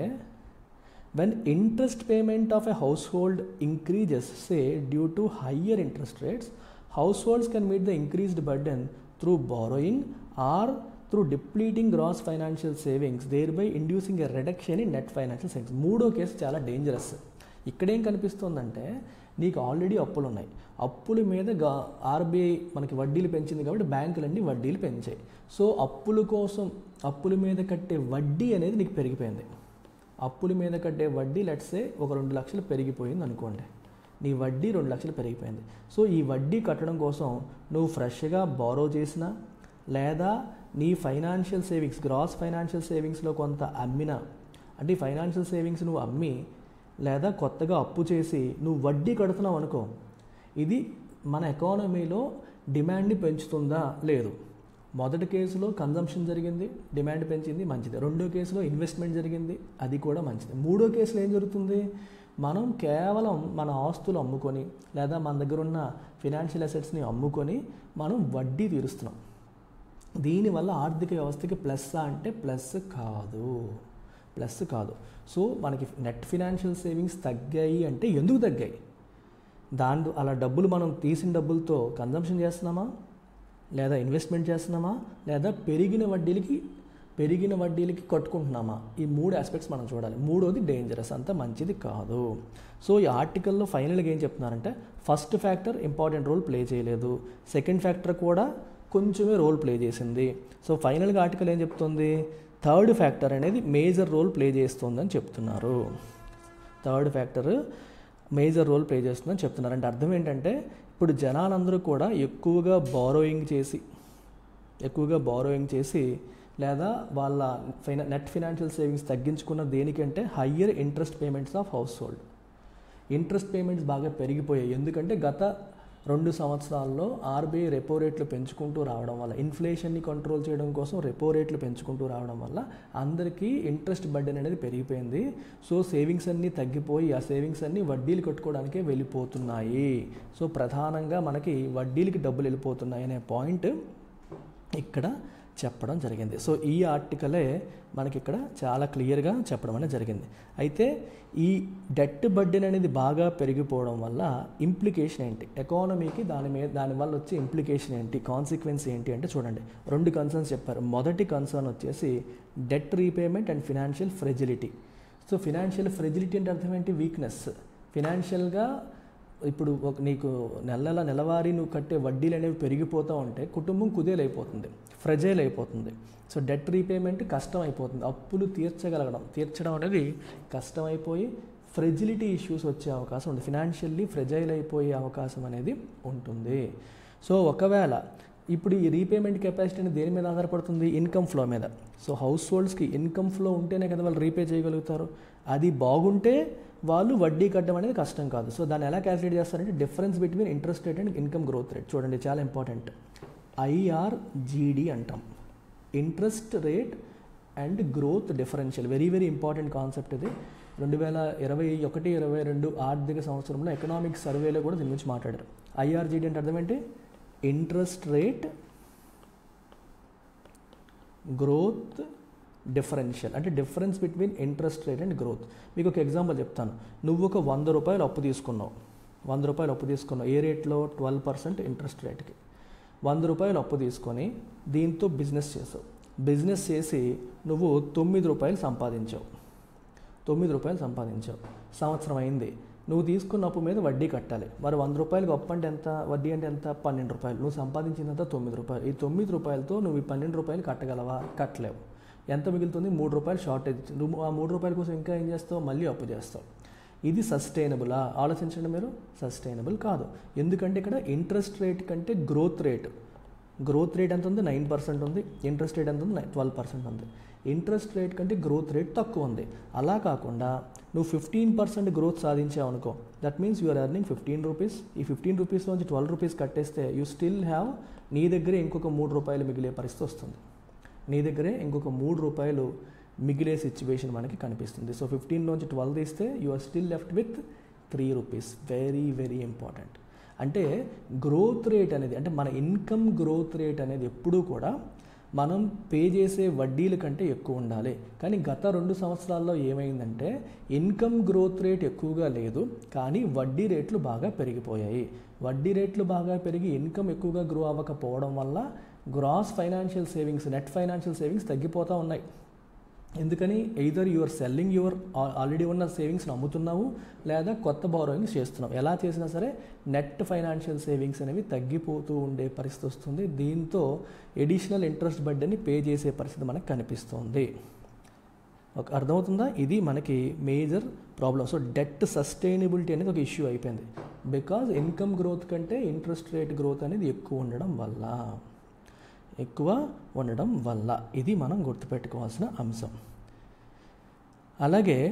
when interest payment of a household increases say due to higher interest rates households can meet the increased burden through borrowing or through depleting gross financial savings thereby inducing a reduction in net financial savings మూడో case చాలా dangerous ఇక్కడేం కనిపిస్తుందంటే నీకు already అప్పులు ఉన్నాయి అప్పుల మీద గా ఆర్బీఐ మనకి వడ్డీలు పెంచింది కాబట్టి బ్యాంకులన్నీ వడ్డీలు పెంచాయి సో అప్పుల కోసం అప్పుల మీద కట్టే వడ్డీ అనేది నీకు పెరిగిపోయింది అప్పుల మీద కట్టే వడ్డీ లెట్సే ఒక రెండు లక్షలు పెరిగిపోయింది అనుకోండి నీ వడ్డీ రెండు లక్షలు పెరిగిపోయింది సో ఈ వడ్డీ కట్టడం కోసం నువ్వు ఫ్రెష్గా బారో చేసినా లేదా నీ ఫైనాన్షియల్ సేవింగ్స్ గ్రాస్ ఫైనాన్షియల్ సేవింగ్స్లో కొంత అమ్మినా అంటే ఈ ఫైనాన్షియల్ సేవింగ్స్ నువ్వు అమ్మి లేదా కొత్తగా అప్పు చేసి నువ్వు వడ్డీ కడుతున్నావు అనుకో ఇది మన ఎకానమీలో డిమాండ్ని పెంచుతుందా లేదు మొదటి కేసులో కన్జంప్షన్ జరిగింది డిమాండ్ పెంచింది మంచిది రెండో కేసులో ఇన్వెస్ట్మెంట్ జరిగింది అది కూడా మంచిది మూడో కేసులో ఏం జరుగుతుంది మనం కేవలం మన ఆస్తులు అమ్ముకొని లేదా మన దగ్గర ఉన్న ఫినాన్షియల్ అసెట్స్ని అమ్ముకొని మనం వడ్డీ తీరుస్తున్నాం దీనివల్ల ఆర్థిక వ్యవస్థకి ప్లస్ అంటే ప్లస్ కాదు ప్లస్ కాదు సో మనకి నెట్ ఫినాన్షియల్ సేవింగ్స్ తగ్గాయి అంటే ఎందుకు తగ్గాయి దాని అలా డబ్బులు మనం తీసిన డబ్బులతో కన్జంప్షన్ చేస్తున్నామా లేదా ఇన్వెస్ట్మెంట్ చేస్తున్నామా లేదా పెరిగిన వడ్డీలకి పెరిగిన వడ్డీలకి కట్టుకుంటున్నామా ఈ మూడు ఆస్పెక్ట్స్ మనం చూడాలి మూడోది డేంజరస్ అంత మంచిది కాదు సో ఈ ఆర్టికల్లో ఫైనల్గా ఏం చెప్తున్నారంటే first factor important role play చేయలేదు సెకండ్ ఫ్యాక్టర్ కూడా కొంచెమే రోల్ ప్లే చేసింది సో ఫైనల్గా ఆర్టికల్ ఏం చెప్తుంది థర్డ్ ఫ్యాక్టర్ అనేది మేజర్ రోల్ ప్లే చేస్తుందని చెప్తున్నారు third factor major role play చేస్తుందని చెప్తున్నారు అంటే అర్థం ఏంటంటే ఇప్పుడు జనాలందరూ కూడా ఎక్కువగా బారోయింగ్ చేసి ఎక్కువగా బారోయింగ్ చేసి లేదా వాళ్ళ ఫైనా నెట్ ఫినాన్షియల్ సేవింగ్స్ తగ్గించుకున్న దేనికంటే higher interest payments of household interest payments బాగా పెరిగిపోయాయి ఎందుకంటే గత రెండు సంవత్సరాల్లో ఆర్బీఐ రెపో రేట్లు పెంచుకుంటూ రావడం వల్ల ఇన్ఫ్లేషన్ని కంట్రోల్ చేయడం కోసం రెపో రేట్లు పెంచుకుంటూ రావడం వల్ల అందరికీ ఇంట్రెస్ట్ బర్డెన్ అనేది పెరిగిపోయింది సో సేవింగ్స్ అన్నీ తగ్గిపోయి ఆ సేవింగ్స్ అన్నీ వడ్డీలు కట్టుకోవడానికే వెళ్ళిపోతున్నాయి సో ప్రధానంగా మనకి వడ్డీలకి డబ్బులు వెళ్ళిపోతున్నాయి అనే పాయింట్ ఇక్కడ చెప్పడం జరిగింది సో ఈ ఆర్టికలే మనకి ఇక్కడ చాలా క్లియర్గా చెప్పడం అనేది జరిగింది అయితే ఈ డెట్ బడ్డెన్ అనేది బాగా పెరిగిపోవడం వల్ల ఇంప్లికేషన్ ఏంటి ఎకానమీకి దాని మీద దానివల్ల వచ్చే ఇంప్లికేషన్ ఏంటి కాన్సిక్వెన్స్ ఏంటి అంటే చూడండి రెండు కన్సర్న్స్ చెప్పారు మొదటి కన్సర్న్ వచ్చేసి debt repayment and financial fragility so financial fragility అంటే అర్థం ఏంటి వీక్నెస్ ఫినాన్షియల్గా ఇప్పుడు ఒక నీకు నెల నెల నెలవారీ నువ్వు కట్టే వడ్డీలు అనేవి పెరిగిపోతూ ఉంటే కుటుంబం కుదేలైపోతుంది ఫ్రెజైల్ అయిపోతుంది సో డెట్ రీపేమెంట్ కష్టం అయిపోతుంది అప్పులు తీర్చగలగడం తీర్చడం అనేది కష్టమైపోయి ఫ్రెజిలిటీ ఇష్యూస్ వచ్చే అవకాశం ఉంది ఫినాన్షియల్లీ ఫ్రెజైల్ అయిపోయే అవకాశం అనేది ఉంటుంది సో ఒకవేళ ఇప్పుడు ఈ రీపేమెంట్ కెపాసిటీ అనేది దేని మీద ఆధారపడుతుంది ఇన్కమ్ ఫ్లో మీద సో హౌస్ హోల్డ్స్కి ఇన్కమ్ ఫ్లో ఉంటేనే కదా వాళ్ళు రీపే చేయగలుగుతారు అది బాగుంటే వాళ్ళు వడ్డీ కట్టడం అనేది కష్టం కాదు సో దాన్ని ఎలా క్యాలిక్యులేట్ చేస్తారంటే difference between interest rate and income growth rate చూడండి చాలా ఇంపార్టెంట్ ఐఆర్జీడీ అంటాం interest rate and growth differential very very important concept ఇది రెండు వేల ఇరవై ఒకటి ఇరవై రెండు ఆర్థిక సంవత్సరంలో ఎకనామిక్ సర్వేలో కూడా దీని గురించి మాట్లాడారు ఐఆర్జీడీ అంటే అర్థం ఏంటి ఇంట్రెస్ట్ రేట్ గ్రోత్ డిఫరెన్షియల్ అంటే difference between interest rate and growth మీకు ఒక ఎగ్జాంపుల్ చెప్తాను నువ్వు ఒక వంద రూపాయలు అప్పు తీసుకున్నావు వంద రూపాయలు అప్పు తీసుకున్నావు ఏ రేట్లో ట్వెల్వ్ పర్సెంట్ ఇంట్రెస్ట్ రేట్కి వంద రూపాయలు అప్పు తీసుకొని దీంతో బిజినెస్ చేసావు బిజినెస్ చేసి నువ్వు తొమ్మిది రూపాయలు సంపాదించావు తొమ్మిది రూపాయలు సంపాదించావు సంవత్సరం అయింది నువ్వు తీసుకున్న అప్పు మీద వడ్డీ కట్టాలి మరి వంద రూపాయలకు అప్పు అంటే ఎంత వడ్డీ అంటే ఎంత పన్నెండు రూపాయలు నువ్వు సంపాదించినంత తొమ్మిది రూపాయలు ఈ తొమ్మిది రూపాయలతో నువ్వు ఈ పన్నెండు రూపాయలు కట్టగలవా కట్టలేవు ఎంత మిగులుతుంది మూడు రూపాయలు షార్టేజ్ నువ్వు ఆ మూడు రూపాయల కోసం ఇంకా ఏం చేస్తావు మళ్ళీ అప్పు చేస్తావు ఇది సస్టైనబులా ఆలోచించండి మీరు సస్టైనబుల్ కాదు ఎందుకంటే ఇక్కడ ఇంట్రెస్ట్ రేట్ కంటే గ్రోత్ రేట్ గ్రోత్ రేట్ ఎంత ఉంది నైన్ పర్సెంట్ ఉంది ఇంట్రెస్ట్ రేట్ ఎంత ఉంది ట్వెల్వ్ పర్సెంట్ ఉంది ఇంట్రెస్ట్ రేట్ కంటే గ్రోత్ రేట్ తక్కువ ఉంది అలా కాకుండా నువ్వు ఫిఫ్టీన్ పర్సెంట్ గ్రోత్ సాధించావు అనుకో that means you're earning fifteen rupees ఈ ఫిఫ్టీన్ రూపీస్ నుంచి ట్వెల్వ్ రూపీస్ కట్టేస్తే యూ స్టిల్ హ్యావ్ నీ దగ్గరే ఇంకొక మూడు రూపాయలు మిగిలే పరిస్థితి వస్తుంది నీ దగ్గరే ఇంకొక మూడు రూపాయలు మిగిలే సిచ్యువేషన్ మనకి కనిపిస్తుంది సో ఫిఫ్టీన్ నుంచి ట్వెల్వ్ తీస్తే you are still left with three rupees very very important అంటే గ్రోత్ రేట్ అనేది అంటే మన ఇన్కమ్ గ్రోత్ రేట్ అనేది ఎప్పుడూ కూడా మనం పే చేసే వడ్డీల కంటే ఎక్కువ ఉండాలి కానీ గత రెండు సంవత్సరాల్లో ఏమైందంటే ఇన్కమ్ గ్రోత్ రేట్ ఎక్కువగా లేదు కానీ వడ్డీ రేట్లు బాగా పెరిగిపోయాయి వడ్డీ రేట్లు బాగా పెరిగి ఇన్కమ్ ఎక్కువగా గ్రో అవ్వకపోవడం వల్ల gross financial savings net financial savings తగ్గిపోతూ ఉన్నాయి ఎందుకని either your selling your already ఉన్న సేవింగ్స్ని అమ్ముతున్నావు లేదా కొత్త బారోయింగ్స్ చేస్తున్నావు ఎలా చేసినా సరే నెట్ ఫైనాన్షియల్ సేవింగ్స్ అనేవి తగ్గిపోతూ ఉండే పరిస్థితి వస్తుంది దీంతో ఎడిషనల్ ఇంట్రెస్ట్ బడ్డని పే చేసే పరిస్థితి మనకు కనిపిస్తుంది ఒక అర్థమవుతుందా ఇది మనకి major problem so debt sustainability అనేది ఒక ఇష్యూ అయిపోయింది బికాజ్ ఇన్కమ్ గ్రోత్ కంటే ఇంట్రెస్ట్ రేట్ గ్రోత్ అనేది ఎక్కువ ఉండడం వల్ల ఎక్కువ ఉండడం వల్ల ఇది మనం గుర్తుపెట్టుకోవాల్సిన అంశం అలాగే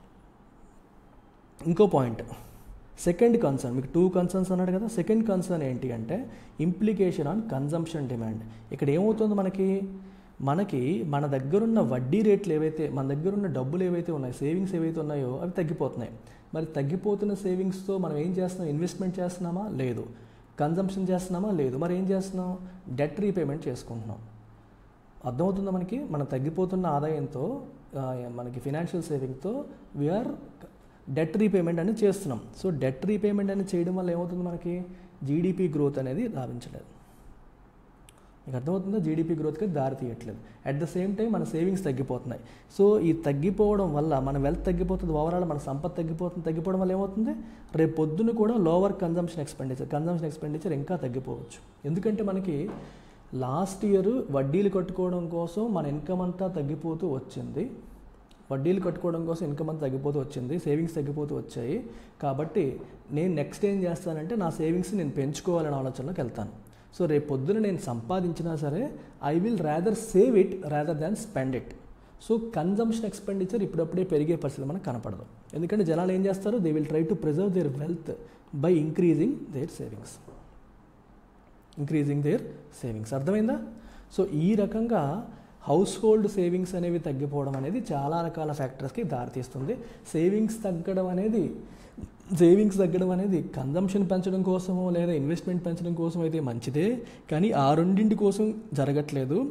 ఇంకో పాయింట్ సెకండ్ కన్సర్న్ మీకు టూ కన్సర్న్స్ అన్నాడు కదా సెకండ్ కన్సర్న్ ఏంటి అంటే ఇంప్లికేషన్ ఆన్ కన్జంప్షన్ డిమాండ్ ఇక్కడ ఏమవుతుంది మనకి మనకి మన దగ్గరున్న వడ్డీ రేట్లు ఏవైతే మన దగ్గరున్న డబ్బులు ఏవైతే ఉన్నాయో సేవింగ్స్ ఏవైతే ఉన్నాయో అవి తగ్గిపోతున్నాయి మరి తగ్గిపోతున్న సేవింగ్స్తో మనం ఏం చేస్తున్నాం ఇన్వెస్ట్మెంట్ చేస్తున్నామా లేదు కన్జంప్షన్ చేస్తున్నామా లేదు మరి ఏం చేస్తున్నాం డెట్ రీపేమెంట్ చేసుకుంటున్నాం అర్థమవుతుందా మనకి మనం తగ్గిపోతున్న ఆదాయంతో ఆ, మనకి ఫినాన్షియల్ సేవింగ్తో వీఆర్ డెట్ రీపేమెంట్ అనేది చేస్తున్నాం సో డెట్ రీపేమెంట్ అనేది చేయడం వల్ల ఏమవుతుంది మనకి జీడిపి గ్రోత్ అనేది లాభించలేదు మీకు అర్థమవుతుందా జీడిపి గ్రోత్కి దారి తీయట్లేదు అట్ ద సేమ్ టైం మన సేవింగ్స్ తగ్గిపోతున్నాయి సో ఈ తగ్గిపోవడం వల్ల మన వెల్త్ తగ్గిపోతుంది ఓవరాల్ మన సంపద తగ్గిపోతుంది తగ్గిపోవడం వల్ల ఏమవుతుంది రేపు పొద్దున కూడా lower consumption expenditure consumption expenditure ఇంకా తగ్గిపోవచ్చు ఎందుకంటే మనకి లాస్ట్ ఇయర్ వడ్డీలు కట్టుకోవడం కోసం మన ఇన్కమ్ అంతా తగ్గిపోతూ వచ్చింది వడ్డీలు కట్టుకోవడం కోసం ఇన్కమ్ అంతా తగ్గిపోతూ వచ్చింది సేవింగ్స్ తగ్గిపోతూ వచ్చాయి కాబట్టి నేను నెక్స్ట్ ఏం చేస్తానంటే నా సేవింగ్స్ నేను పెంచుకోవాలనే ఆలోచనలోకి వెళ్తాను సో రేపు పొద్దున నేను సంపాదించినా సరే I will rather save it rather than spend it so consumption expenditure ఇప్పుడప్పుడే పెరిగే పరిస్థితి మనకు కనపడదు ఎందుకంటే జనాలు ఏం చేస్తారు they will try to preserve their wealth by increasing their savings increasing their savings అర్థమైందా సో ఈ రకంగా హౌస్ హోల్డ్ సేవింగ్స్ అనేవి తగ్గిపోవడం అనేది చాలా రకాల ఫ్యాక్టర్స్కి దారితీస్తుంది సేవింగ్స్ తగ్గడం అనేది సేవింగ్స్ తగ్గడం అనేది కన్జంప్షన్ పెంచడం కోసమో లేదా ఇన్వెస్ట్మెంట్ పెంచడం కోసం అయితే మంచిదే కానీ ఆ రెండింటి కోసం జరగట్లేదు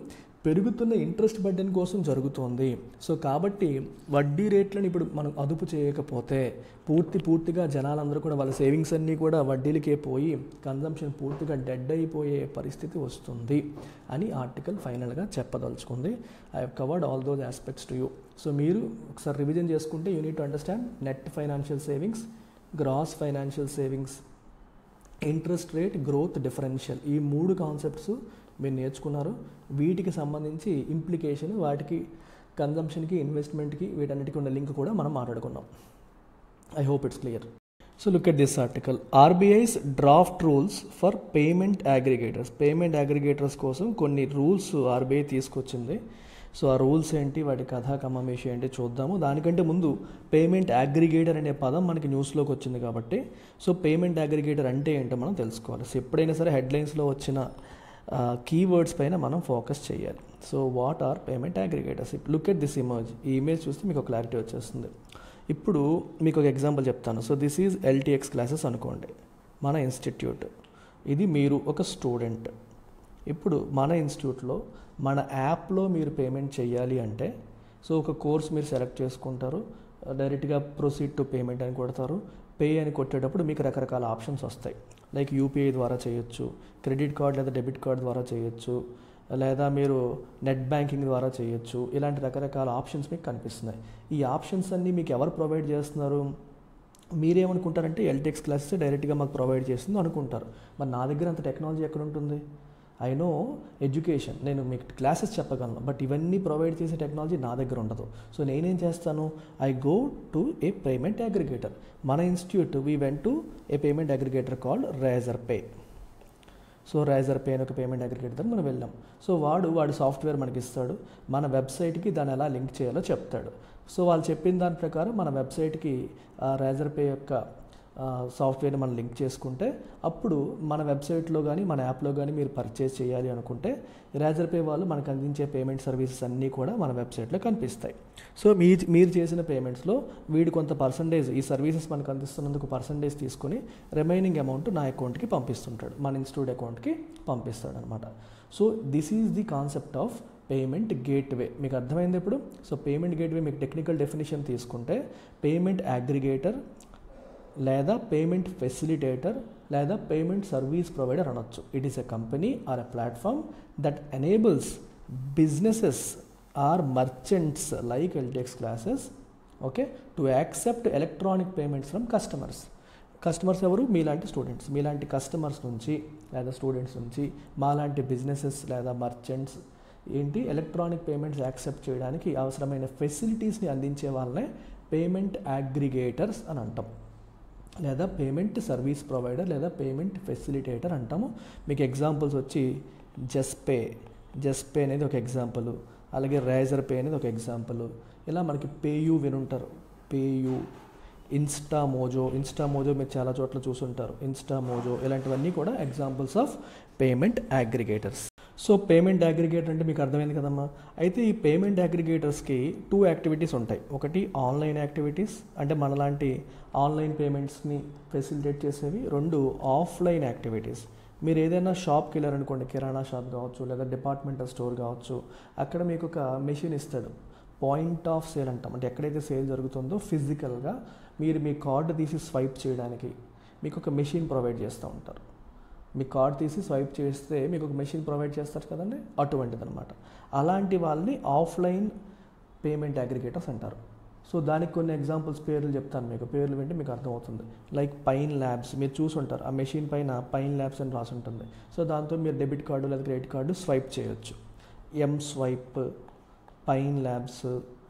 పెరుగుతున్న ఇంట్రెస్ట్ బర్డెన్ కోసం జరుగుతోంది సో కాబట్టి వడ్డీ రేట్లను ఇప్పుడు మనం అదుపు చేయకపోతే పూర్తి పూర్తిగా జనాలందరూ కూడా వాళ్ళ సేవింగ్స్ అన్నీ కూడా వడ్డీలకే పోయి కన్జంప్షన్ పూర్తిగా డెడ్ అయిపోయే పరిస్థితి వస్తుంది అని ఆర్టికల్ ఫైనల్గా చెప్పదలుచుకుంది I have covered all those aspects to you so మీరు ఒకసారి రివిజన్ చేసుకుంటే you need to understand net financial savings gross financial savings interest rate growth differential ఈ మూడు కాన్సెప్ట్స్ మీరు నేర్చుకున్నారు వీటికి సంబంధించి ఇంప్లికేషన్ వాటికి కన్జంప్షన్కి ఇన్వెస్ట్మెంట్కి వీటన్నిటికీ ఉన్న లింక్ కూడా మనం మాట్లాడుకున్నాం I hope it's clear so look at this article RBI's draft rules for payment aggregators payment aggregators కోసం కొన్ని రూల్స్ ఆర్బీఐ తీసుకొచ్చింది సో ఆ రూల్స్ ఏంటి వాటి కథా కమమేషి ఏంటి చూద్దాము దానికంటే ముందు పేమెంట్ అగ్రిగేటర్ అనే పదం మనకి న్యూస్లోకి వచ్చింది కాబట్టి సో పేమెంట్ అగ్రిగేటర్ అంటే ఏంటో మనం తెలుసుకోవాలి సో ఎప్పుడైనా సరే హెడ్లైన్స్లో వచ్చిన కీవర్డ్స్ పైన మనం ఫోకస్ చేయాలి so what are payment aggregators look at this image ఈ ఇమేజ్ చూస్తే మీకు క్లారిటీ వచ్చేస్తుంది ఇప్పుడు మీకు ఒక ఎగ్జాంపుల్ చెప్తాను so this is LTX classes అనుకోండి మన ఇన్స్టిట్యూట్ ఇది మీరు ఒక స్టూడెంట్ ఇప్పుడు మన ఇన్స్టిట్యూట్లో మన యాప్లో మీరు పేమెంట్ చేయాలి అంటే సో ఒక కోర్స్ మీరు సెలెక్ట్ చేసుకుంటారు డైరెక్ట్గా ప్రొసీడ్ టు పేమెంట్ అని కొడతారు పే అని కొట్టేటప్పుడు మీకు రకరకాల ఆప్షన్స్ వస్తాయి లైక్ యూపీఐ ద్వారా చేయొచ్చు క్రెడిట్ కార్డ్ లేదా డెబిట్ కార్డ్ ద్వారా చేయొచ్చు లేదా మీరు నెట్ బ్యాంకింగ్ ద్వారా చేయొచ్చు ఇలాంటి రకరకాల ఆప్షన్స్ మీకు కనిపిస్తున్నాయి ఈ ఆప్షన్స్ అన్నీ మీకు ఎవరు ప్రొవైడ్ చేస్తున్నారు మీరేమనుకుంటారంటే ఎల్టెక్స్ క్లాసెస్ డైరెక్ట్గా మాకు ప్రొవైడ్ చేస్తుంది అనుకుంటారు మరి నా దగ్గర అంత టెక్నాలజీ ఎక్కడ ఉంటుంది ఐ నో ఎడ్యుకేషన్ నేను మీకు క్లాసెస్ చెప్పగలను బట్ ఇవన్నీ ప్రొవైడ్ చేసే టెక్నాలజీ నా దగ్గర ఉండదు సో నేనేం చేస్తాను I go to a payment aggregator మన institute we went to a payment aggregator called Razorpay so Razorpay అని ఒక పేమెంట్ అగ్రిగేటర్ మనం వెళ్ళాం సో వాడు వాడు సాఫ్ట్వేర్ మనకి ఇస్తాడు మన వెబ్సైట్కి దాన్ని ఎలా లింక్ చేయాలో చెప్తాడు సో వాళ్ళు చెప్పిన దాని ప్రకారం మన వెబ్సైట్కి రైజర్ పే యొక్క సాఫ్ట్వేర్ని మనం లింక్ చేసుకుంటే అప్పుడు మన వెబ్సైట్లో కానీ మన యాప్లో కానీ మీరు పర్చేస్ చేయాలి అనుకుంటే రేజర్ పే వాళ్ళు మనకు అందించే పేమెంట్ సర్వీసెస్ అన్నీ కూడా మన వెబ్సైట్లో కనిపిస్తాయి సో మీ మీరు చేసిన పేమెంట్స్లో వీడు కొంత పర్సంటేజ్ ఈ సర్వీసెస్ మనకు అందిస్తున్నందుకు పర్సంటేజ్ తీసుకొని రిమైనింగ్ అమౌంట్ నా అకౌంట్కి పంపిస్తుంటాడు మన ఇన్స్టిట్యూట్ అకౌంట్కి పంపిస్తాడు అనమాట so this is the concept of payment gateway మీకు అర్థమైంది ఇప్పుడు సో పేమెంట్ గేట్వే మీకు టెక్నికల్ డెఫినేషన్ తీసుకుంటే పేమెంట్ అగ్రిగేటర్ లేదా పేమెంట్ ఫెసిలిటేటర్ లేదా పేమెంట్ సర్వీస్ ప్రొవైడర్ అనొచ్చు it is a company or a platform that enables businesses or merchants like LTX classes okay to accept electronic payments from customers customers ఎవరు మీలాంటి students మీలాంటి customers నుంచి లేదా students నుంచి మాలాంటి businesses లేదా మర్చెంట్స్ ఏంటి ఎలక్ట్రానిక్ పేమెంట్స్ యాక్సెప్ట్ చేయడానికి అవసరమైన ఫెసిలిటీస్ని అందించే వాళ్ళనే పేమెంట్ అగ్రిగేటర్స్ అని అంటాం లేదా పేమెంట్ సర్వీస్ ప్రొవైడర్ లేదా పేమెంట్ ఫెసిలిటేటర్ అంటాము మీకు ఎగ్జాంపుల్స్ వచ్చి జస్పే జస్పే అనేది ఒక ఎగ్జాంపుల్ అలాగే రేజర్ పే అనేది ఒక ఎగ్జాంపుల్ ఇలా మనకి పేయూ వినుంటారు PayU Instamojo Instamojo మీరు చాలా చోట్ల చూసుంటారు ఇన్స్టా మోజో ఇలాంటివన్నీ కూడా examples of payment aggregators so payment aggregator అంటే మీకు అర్థమైంది కదమ్మా అయితే ఈ పేమెంట్ అగ్రిగేటర్స్కి టూ యాక్టివిటీస్ ఉంటాయి ఒకటి ఆన్లైన్ యాక్టివిటీస్ అంటే మనలాంటి ఆన్లైన్ పేమెంట్స్ని ఫెసిలిటేట్ చేసేవి రెండు ఆఫ్లైన్ యాక్టివిటీస్ మీరు ఏదైనా షాప్కి వెళ్ళారనుకోండి కిరాణా షాప్ కావచ్చు లేదా డిపార్ట్మెంటల్ స్టోర్ కావచ్చు అక్కడ మీకు ఒక మెషిన్ ఇస్తాడు పాయింట్ ఆఫ్ సేల్ అంటాం అంటే ఎక్కడైతే సేల్ జరుగుతుందో ఫిజికల్గా మీరు మీ కార్డు తీసి స్వైప్ చేయడానికి మీకు ఒక మెషిన్ ప్రొవైడ్ చేస్తూ ఉంటారు మీ కార్డ్ తీసి స్వైప్ చేస్తే మీకు ఒక మెషిన్ ప్రొవైడ్ చేస్తారు కదండి అటువంటిది అనమాట అలాంటి వాళ్ళని ఆఫ్లైన్ పేమెంట్ అగ్రిగేటర్స్ అంటారు సో దానికి కొన్ని ఎగ్జాంపుల్స్ పేర్లు చెప్తాను మీకు పేర్లు వింటే మీకు అర్థమవుతుంది లైక్ పైన్ ల్యాబ్స్ మీరు చూసి ఉంటారు ఆ మెషిన్ పైన పైన్ ల్యాబ్స్ అని రాసి ఉంటుంది సో దాంతో మీరు డెబిట్ కార్డు లేదా క్రెడిట్ కార్డు స్వైప్ చేయొచ్చు Mswipe Pine Labs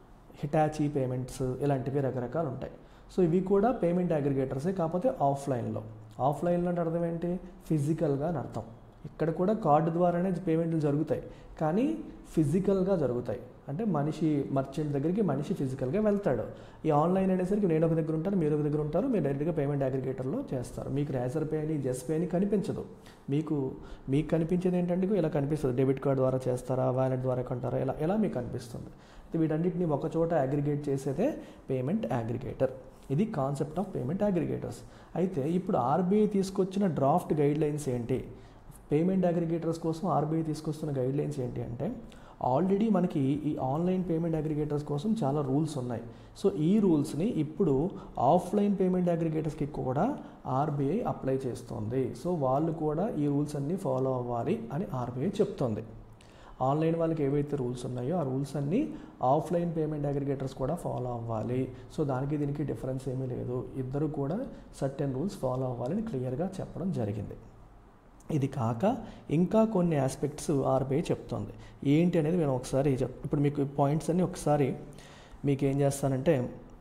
Hitachi Payments ఇలాంటివి రకరకాలు ఉంటాయి సో ఇవి కూడా పేమెంట్ అగ్రిగేటర్సే కాకపోతే ఆఫ్లైన్లో ఆఫ్లైన్లో అంటే అర్థం ఏంటి ఫిజికల్గా అని అర్థం ఇక్కడ కూడా కార్డు ద్వారానే పేమెంట్లు జరుగుతాయి కానీ ఫిజికల్గా జరుగుతాయి అంటే మనిషి మర్చెంట్ దగ్గరికి మనిషి ఫిజికల్గా వెళ్తాడు ఈ ఆన్లైన్ అనేసరికి నేను ఒక దగ్గర ఉంటాను మీరు ఒక దగ్గర ఉంటారు మీరు డైరెక్ట్గా పేమెంట్ అగ్రిగేటర్లో చేస్తారు మీకు రేజర్ పే అని జెస్ పే అని కనిపించదు మీకు మీకు కనిపించేది ఏంటంటే ఇలా కనిపిస్తుంది డెబిట్ కార్డ్ ద్వారా చేస్తారా వ్యాలెట్ ద్వారా కొంటారా ఇలా ఎలా మీకు కనిపిస్తుంది వీటన్నిటిని ఒక చోట అగ్రిగేట్ చేసేదే పేమెంట్ అగ్రిగేటర్ ఇది కాన్సెప్ట్ ఆఫ్ పేమెంట్ అగ్రిగేటర్స్ అయితే ఇప్పుడు ఆర్బీఐ తీసుకొచ్చిన డ్రాఫ్ట్ గైడ్ లైన్స్ ఏంటి పేమెంట్ అగ్రిగేటర్స్ కోసం ఆర్బీఐ తీసుకొస్తున్న గైడ్ లైన్స్ ఏంటి అంటే ఆల్రెడీ మనకి ఈ ఆన్లైన్ పేమెంట్ అగ్రిగేటర్స్ కోసం చాలా రూల్స్ ఉన్నాయి సో ఈ రూల్స్ని ఇప్పుడు ఆఫ్లైన్ పేమెంట్ అగ్రిగేటర్స్కి కూడా ఆర్బీఐ అప్లై చేస్తుంది సో వాళ్ళు కూడా ఈ రూల్స్ అన్నీ ఫాలో అవ్వాలి అని ఆర్బీఐ చెప్తోంది ఆన్లైన్ వాళ్ళకి ఏవైతే రూల్స్ ఉన్నాయో ఆ రూల్స్ అన్నీ ఆఫ్లైన్ పేమెంట్ అగ్రిగేటర్స్ కూడా ఫాలో అవ్వాలి సో దానికి దీనికి డిఫరెన్స్ ఏమీ లేదు ఇద్దరు కూడా సర్టెన్ రూల్స్ ఫాలో అవ్వాలని క్లియర్గా చెప్పడం జరిగింది ఇది కాక ఇంకా కొన్ని ఆస్పెక్ట్స్ ఆర్బీఐ చెప్తోంది ఏంటి అనేది నేను ఒకసారి చెప్ ఇప్పుడు మీకు పాయింట్స్ అన్ని ఒకసారి మీకు ఏం చేస్తానంటే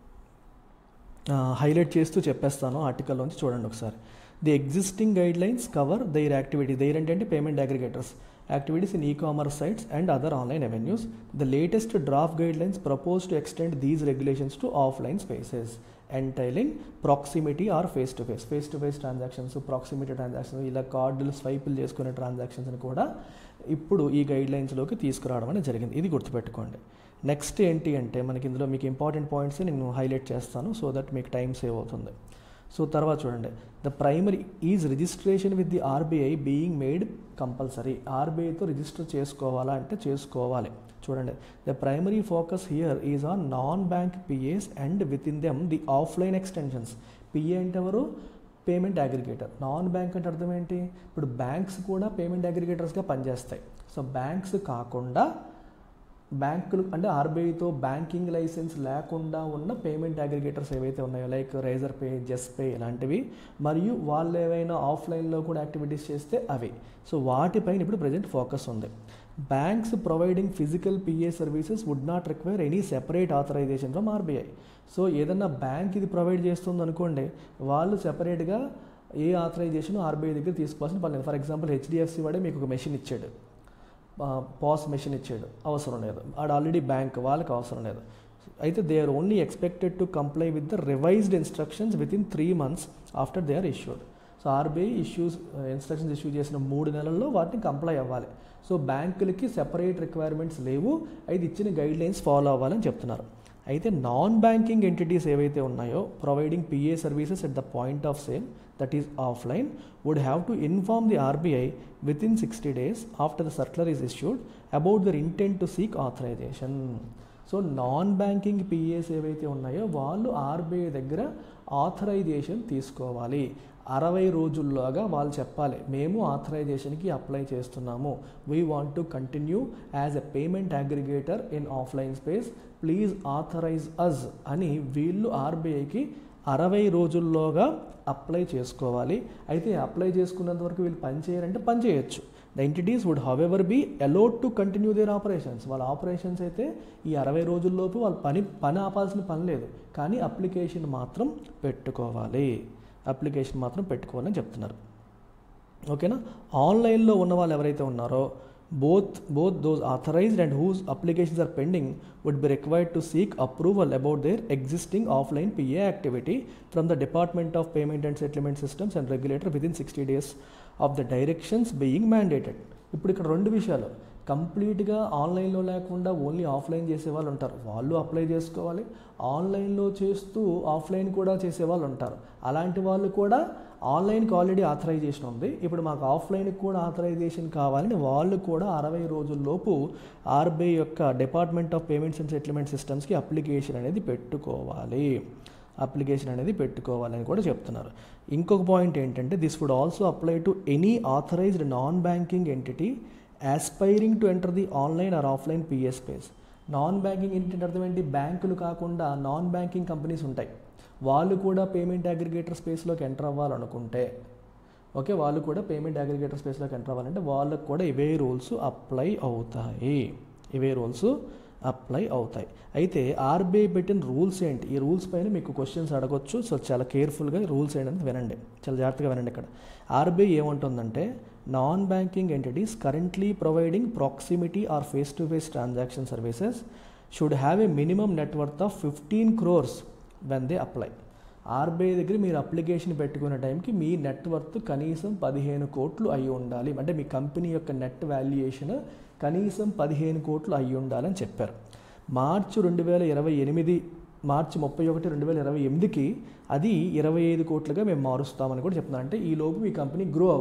హైలైట్ చేస్తూ చెప్పేస్తాను ఆర్టికల్లోంచి చూడండి ఒకసారి the existing guidelines cover their activity their అంటే payment aggregators activities in e-commerce sites and other online avenues. The latest draft guidelines propose to extend these regulations to offline spaces, entailing proximity or face-to-face. Face-to-face transactions, proximity transactions, ఇలా కార్డులు స్వైపులు చేసుకునే transactions అని కూడా ఇప్పుడు ఈ guide లైన్స్లోకి తీసుకురావడం అనేది జరిగింది ఇది గుర్తుపెట్టుకోండి నెక్స్ట్ ఏంటి అంటే మనకి ఇందులో మీకు ఇంపార్టెంట్ పాయింట్స్ నేను హైలైట్ చేస్తాను సో దట్ మీకు టైం సేవ్ అవుతుంది సో తర్వాత చూడండి the primary is registration with the RBI being made compulsory ఆర్బీఐతో రిజిస్టర్ చేసుకోవాలా అంటే చేసుకోవాలి చూడండి the primary focus here is on non bank PAs and within them the offline extensions PA అంటే ఎవరు పేమెంట్ అగ్రిగేటర్ నాన్ బ్యాంక్ అంటే అర్థం ఏంటి ఇప్పుడు బ్యాంక్స్ కూడా పేమెంట్ అగ్రిగేటర్స్గా పనిచేస్తాయి సో బ్యాంక్స్ కాకుండా బ్యాంకులు అంటే ఆర్బీఐతో బ్యాంకింగ్ లైసెన్స్ లేకుండా ఉన్న పేమెంట్ అగ్రిగేటర్స్ ఏవైతే ఉన్నాయో like Razorpay Juspay ఇలాంటివి మరియు వాళ్ళు ఏవైనా ఆఫ్లైన్లో కూడా యాక్టివిటీస్ చేస్తే అవి సో వాటిపైన ఇప్పుడు ప్రజెంట్ ఫోకస్ ఉంది banks providing physical PA services would not require any separate authorization from RBI so ఏదన్నా బ్యాంక్ ఇది ప్రొవైడ్ చేస్తుంది అనుకోండి వాళ్ళు సెపరేట్గా ఏ ఆథరైజేషన్ ఆర్బీఐ దగ్గర తీసుకోవాల్సిన పని లేదు ఫర్ ఎగ్జాంపుల్ హెచ్డిఎఫ్సి వాడే మీకు ఒక మెషిన్ ఇచ్చాడు పాస్ మెషిన్ ఇచ్చాడు అవసరం లేదు ఆడ ఆల్రెడీ బ్యాంక్ వాళ్ళకి అవసరం లేదు అయితే they are only expected to comply with the revised instructions within three months after they are issued so RBI issues instructions issue చేసిన మూడు నెలల్లో వాటిని కంప్లై అవ్వాలి సో బ్యాంకులకి సెపరేట్ రిక్వైర్మెంట్స్ లేవు అయితే ఇచ్చిన గైడ్ లైన్స్ ఫాలో అవ్వాలని చెప్తున్నారు అయితే నాన్ బ్యాంకింగ్ ఎంటిటీస్ ఏవైతే ఉన్నాయో providing PA services at the point of sale that is offline would have to inform the RBI within sixty days after the circular is issued about their intent to seek authorization so non banking PAs ఏవైతే ఉన్నాయో వాళ్ళు RBI దగ్గర authorisation తీసుకోవాలి అరవై రోజుల్లోగా వాళ్ళు చెప్పాలి మేము ఆథరైజేషన్కి అప్లై చేస్తున్నాము we want to continue as a payment aggregator in offline space please authorize us అని వీళ్ళు ఆర్బీఐకి అరవై రోజుల్లోగా అప్లై చేసుకోవాలి అయితే అప్లై చేసుకున్నంత వరకు వీళ్ళు పని చేయరంటే పని చేయొచ్చు the entities would have ever be allowed to continue their operations వాళ్ళ ఆపరేషన్స్ అయితే ఈ అరవై రోజుల్లోపు వాళ్ళు పని పని ఆపాల్సిన పని లేదు కానీ అప్లికేషన్ మాత్రం పెట్టుకోవాలి అప్లికేషన్ మాత్రం పెట్టుకోవాలని చెప్తున్నారు ఓకేనా ఆన్లైన్లో ఉన్న వాళ్ళు ఎవరైతే ఉన్నారో both both those authorized and whose applications are pending would be required to seek approval about their existing offline PA activity from the department of payment and settlement systems and regulator within sixty days of the directions being mandated ఇప్పుడు ఇక్కడ రెండు విషయాలు కంప్లీట్గా ఆన్లైన్లో లేకుండా only offline చేసే వాళ్ళు ఉంటారు వాళ్ళు అప్లై చేసుకోవాలి ఆన్లైన్లో చేస్తూ ఆఫ్లైన్ కూడా చేసే వాళ్ళు ఉంటారు అలాంటి వాళ్ళు కూడా ఆన్లైన్కి ఆల్రెడీ ఆథరైజేషన్ ఉంది ఇప్పుడు మాకు ఆఫ్లైన్కి కూడా ఆథరైజేషన్ కావాలని వాళ్ళు కూడా అరవై రోజుల్లోపు ఆర్బీఐ యొక్క department of payments and settlement సిస్టమ్స్కి అప్లికేషన్ అనేది పెట్టుకోవాలి అప్లికేషన్ అనేది పెట్టుకోవాలని కూడా చెప్తున్నారు ఇంకొక పాయింట్ ఏంటంటే this would also apply to any authorized non banking entity aspiring to enter the online or offline PS space non banking ఏంటంటే అర్థం ఏంటి బ్యాంకులు కాకుండా నాన్ బ్యాంకింగ్ కంపెనీస్ ఉంటాయి వాళ్ళు కూడా పేమెంట్ అగ్రిగేటర్ స్పేస్లోకి ఎంటర్ అవ్వాలనుకుంటే ఓకే వాళ్ళు కూడా పేమెంట్ అగ్రిగేటర్ స్పేస్లోకి ఎంటర్ అవ్వాలంటే వాళ్ళకు కూడా ఇవే రూల్స్ అప్లై అవుతాయి ఇవే రూల్స్ అప్లై అవుతాయి అయితే ఆర్బీఐ పెట్టిన రూల్స్ ఏంటి ఈ రూల్స్ పైన మీకు క్వశ్చన్స్ అడగొచ్చు సో చాలా కేర్ఫుల్గా రూల్స్ ఏంటంటే వినండి చాలా జాగ్రత్తగా వినండి ఇక్కడ ఆర్బీఐ ఏమంటుందంటే non banking entities currently providing proximity or face to face transaction services should have a minimum net worth of fifteen crores when they apply RBI దగ్గర మీరు అప్లికేషన్ పెట్టుకునే టైంకి మీ నెట్వర్త్ కనీసం పదిహేను కోట్లు అయి ఉండాలి అంటే మీ కంపెనీ యొక్క నెట్ వాల్యుయేషన్ కనీసం పదిహేను కోట్లు అయి ఉండాలని చెప్పారు మార్చి రెండు వేల ఇరవై ఎనిమిది మార్చి ముప్పై ఒకటి రెండు వేల ఇరవై ఎనిమిదికి అది ఇరవై ఐదు కోట్లుగా మేము మారుస్తామని కూడా చెప్తున్నాం అంటే ఈ లోపు మీ కంపెనీ గ్రో అవ్వాలి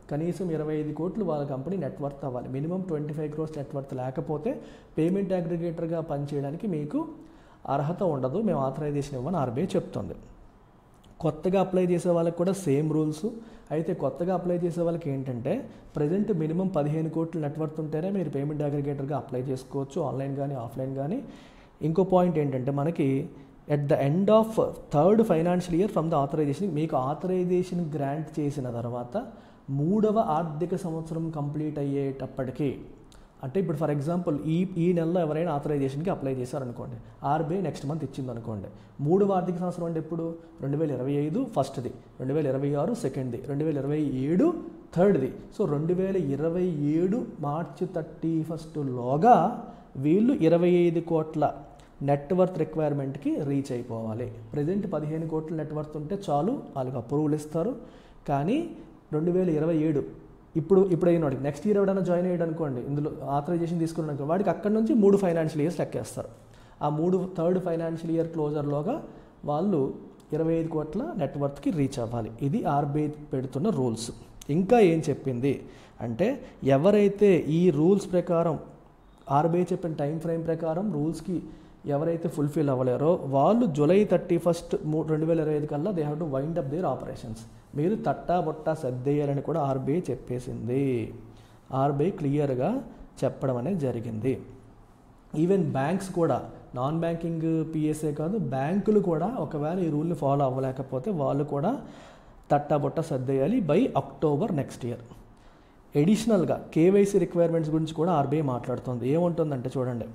కనీసం ఇరవై ఐదు కోట్లు వాళ్ళ కంపెనీ నెట్వర్త్ అవ్వాలి minimum twenty five crores net worth లేకపోతే పేమెంట్ అగ్రిగేటర్గా పనిచేయడానికి మీకు అర్హత ఉండదు మేము ఆథరైజేషన్ ఇవ్వని ఆర్బీఐ చెప్తుంది కొత్తగా అప్లై చేసే వాళ్ళకి కూడా సేమ్ రూల్స్ అయితే కొత్తగా అప్లై చేసే వాళ్ళకి ఏంటంటే ప్రజెంట్ మినిమం పదిహేను కోట్లు నెట్వర్త్ ఉంటేనే మీరు పేమెంట్ అగ్రిగేటర్గా అప్లై చేసుకోవచ్చు ఆన్లైన్ కానీ ఆఫ్లైన్ కానీ ఇంకో పాయింట్ ఏంటంటే మనకి at the end of third financial year from the authorization మీకు ఆథరైజేషన్ గ్రాంట్ చేసిన తర్వాత మూడవ ఆర్థిక సంవత్సరం కంప్లీట్ అయ్యేటప్పటికి అంటే ఇప్పుడు ఫర్ ఎగ్జాంపుల్ ఈ ఈ నెలలో ఎవరైనా ఆథరైజేషన్కి అప్లై చేశారనుకోండి ఆర్బీఐ నెక్స్ట్ మంత్ ఇచ్చింది అనుకోండి మూడవ ఆర్థిక సంవత్సరం అంటే ఎప్పుడు రెండు వేల ఇరవై ఐదు ఫస్ట్ది రెండు వేల ఇరవై ఆరు సెకండ్ది రెండు వేల ఇరవై ఏడు థర్డ్ది సో రెండు వేల ఇరవై ఏడు మార్చి థర్టీ ఫస్ట్లోగా వీళ్ళు ఇరవై ఐదు కోట్ల నెట్వర్త్ రిక్వైర్మెంట్కి రీచ్ అయిపోవాలి ప్రజెంట్ పదిహేను కోట్ల నెట్వర్త్ ఉంటే చాలు వాళ్ళకి అప్రూవల్ ఇస్తారు కానీ రెండు వేల ఇరవై ఏడు ఇప్పుడు ఇప్పుడు అయినోడికి నెక్స్ట్ ఇయర్ ఎవడైనా జాయిన్ అయ్యాడు అనుకోండి ఇందులో ఆథరైజేషన్ తీసుకున్నాడు అనుకో వాడికి అక్కడ నుంచి మూడు ఫైనాన్షియల్ ఇయర్స్ లెక్కేస్తారు ఆ మూడు థర్డ్ ఫైనాన్షియల్ ఇయర్ క్లోజర్లోగా వాళ్ళు ఇరవై ఐదు కోట్ల నెట్వర్త్కి రీచ్ అవ్వాలి ఇది ఆర్బీఐ పెడుతున్న రూల్స్ ఇంకా ఏం చెప్పింది అంటే ఎవరైతే ఈ రూల్స్ ప్రకారం ఆర్బీఐ చెప్పిన టైం ఫ్రేమ్ ప్రకారం రూల్స్కి ఎవరైతే ఫుల్ఫిల్ అవ్వలేరో వాళ్ళు జూలై థర్టీ ఫస్ట్ మూ రెండు వేల ఇరవై ఐదు కల్లా they have to wind up their operations మీరు తట్టా బొట్టా సర్దేయాలని కూడా ఆర్బీఐ చెప్పేసింది ఆర్బీఐ క్లియర్గా చెప్పడం అనేది జరిగింది ఈవెన్ బ్యాంక్స్ కూడా నాన్ బ్యాంకింగ్ పిఎస్ఏ కాదు బ్యాంకులు కూడా ఒకవేళ ఈ రూల్ని ఫాలో అవ్వలేకపోతే వాళ్ళు కూడా తట్టా బొట్టా సర్దేయాలి బై అక్టోబర్ నెక్స్ట్ ఇయర్ ఎడిషనల్గా కేవైసీ రిక్వైర్మెంట్స్ గురించి కూడా ఆర్బీఐ మాట్లాడుతుంది ఏముంటుందంటే చూడండి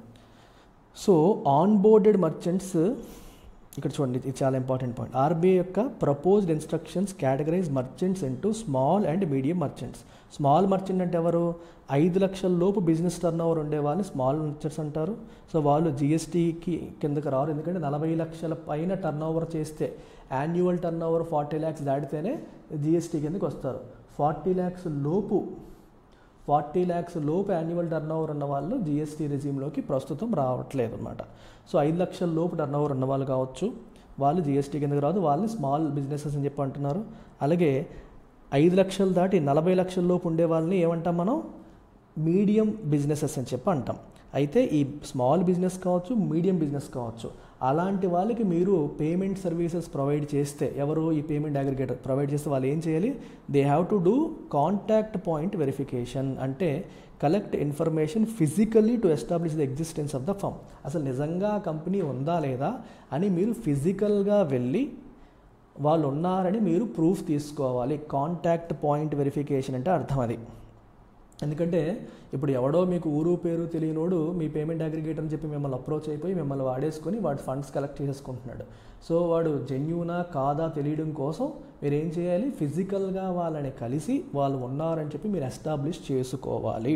సో ఆన్ బోర్డెడ్ మర్చెంట్స్ ఇక్కడ చూడండి ఇది చాలా ఇంపార్టెంట్ పాయింట్ ఆర్బీఐ యొక్క proposed instructions categorize merchants into small and medium merchants small merchant అంటే ఎవరు ఐదు లక్షల లోపు బిజినెస్ టర్న్ ఓవర్ ఉండే వాళ్ళని స్మాల్ మర్చెంట్స్ అంటారు సో వాళ్ళు జిఎస్టీకి కిందకి రారు ఎందుకంటే నలభై లక్షల పైన టర్న్ ఓవర్ చేస్తే annual turnover forty lakhs దాటితేనే జిఎస్టీ కిందకి వస్తారు ఫార్టీ ల్యాక్స్ లోపు ఫార్టీ ల్యాక్స్ లోపు యాన్యువల్ టర్న్ ఓవర్ ఉన్న వాళ్ళు జిఎస్టీ రెజ్యూమ్లోకి ప్రస్తుతం రావట్లేదు అనమాట సో ఐదు లక్షల లోపు టర్న్ ఓవర్ ఉన్న వాళ్ళు కావచ్చు వాళ్ళు జిఎస్టీ కిందకి రాదు వాళ్ళని స్మాల్ బిజినెసెస్ అని చెప్పి అంటున్నారు అలాగే ఐదు లక్షలు దాటి నలభై లక్షల లోపు ఉండే వాళ్ళని ఏమంటాం మనం మీడియం బిజినెసెస్ అని చెప్పి అంటాం అయితే ఈ స్మాల్ బిజినెస్ కావచ్చు మీడియం బిజినెస్ కావచ్చు అలాంటి వాళ్ళకి మీరు పేమెంట్ సర్వీసెస్ ప్రొవైడ్ చేస్తే ఎవరు ఈ పేమెంట్ అగ్రిగేటర్ ప్రొవైడ్ చేస్తే వాళ్ళు ఏం చేయాలి they have to do contact point verification అంటే collect information physically to establish the existence of the firm అసలు నిజంగా కంపెనీ ఉందా లేదా అని మీరు ఫిజికల్గా వెళ్ళి వాళ్ళు ఉన్నారని మీరు ప్రూఫ్ తీసుకోవాలి కాంటాక్ట్ పాయింట్ వెరిఫికేషన్ అంటే అర్థం అది ఎందుకంటే ఇప్పుడు ఎవడో మీకు ఊరు పేరు తెలియనోడు మీ పేమెంట్ అగ్రిగేటర్ అని చెప్పి మిమ్మల్ని అప్రోచ్ అయిపోయి మిమ్మల్ని వాడేసుకొని వాడు ఫండ్స్ కలెక్ట్ చేసేసుకుంటున్నాడు సో వాడు జెన్యునా కాదా తెలియడం కోసం మీరు ఏం చేయాలి ఫిజికల్గా వాళ్ళని కలిసి వాళ్ళు ఉన్నారని చెప్పి మీరు ఎస్టాబ్లిష్ చేసుకోవాలి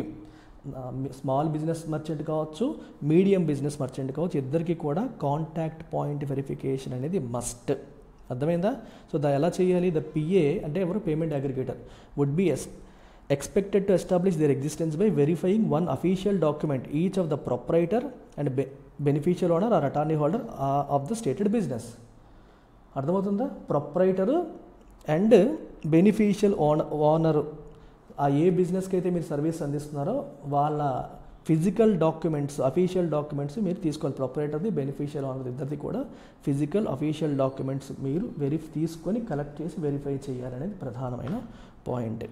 స్మాల్ బిజినెస్ మర్చెంట్ కావచ్చు మీడియం బిజినెస్ మర్చెంట్ కావచ్చు ఇద్దరికి కూడా కాంటాక్ట్ పాయింట్ వెరిఫికేషన్ అనేది మస్ట్ అర్థమైందా సో దా ఎలా చేయాలి ద పిఏ అంటే ఎవరు payment aggregator would be is expected to establish their existence by verifying one official document each of the proprietor and be- beneficial owner or attorney holder uh, of the stated business అర్థమవుతుందా proprietor and beneficial owner owner ఆ ఏ బిజినెస్కి అయితే మీరు service అందిస్తున్నారో వాళ్ళ physical documents official documents మీరు తీసుకోవాలి ప్రొపరేటర్ది beneficial owner ఇద్దరిది కూడా ఫిజికల్ అఫీషియల్ డాక్యుమెంట్స్ మీరు వెరిఫ్ తీసుకొని కలెక్ట్ చేసి వెరిఫై చేయాలనేది ప్రధానమైన పాయింట్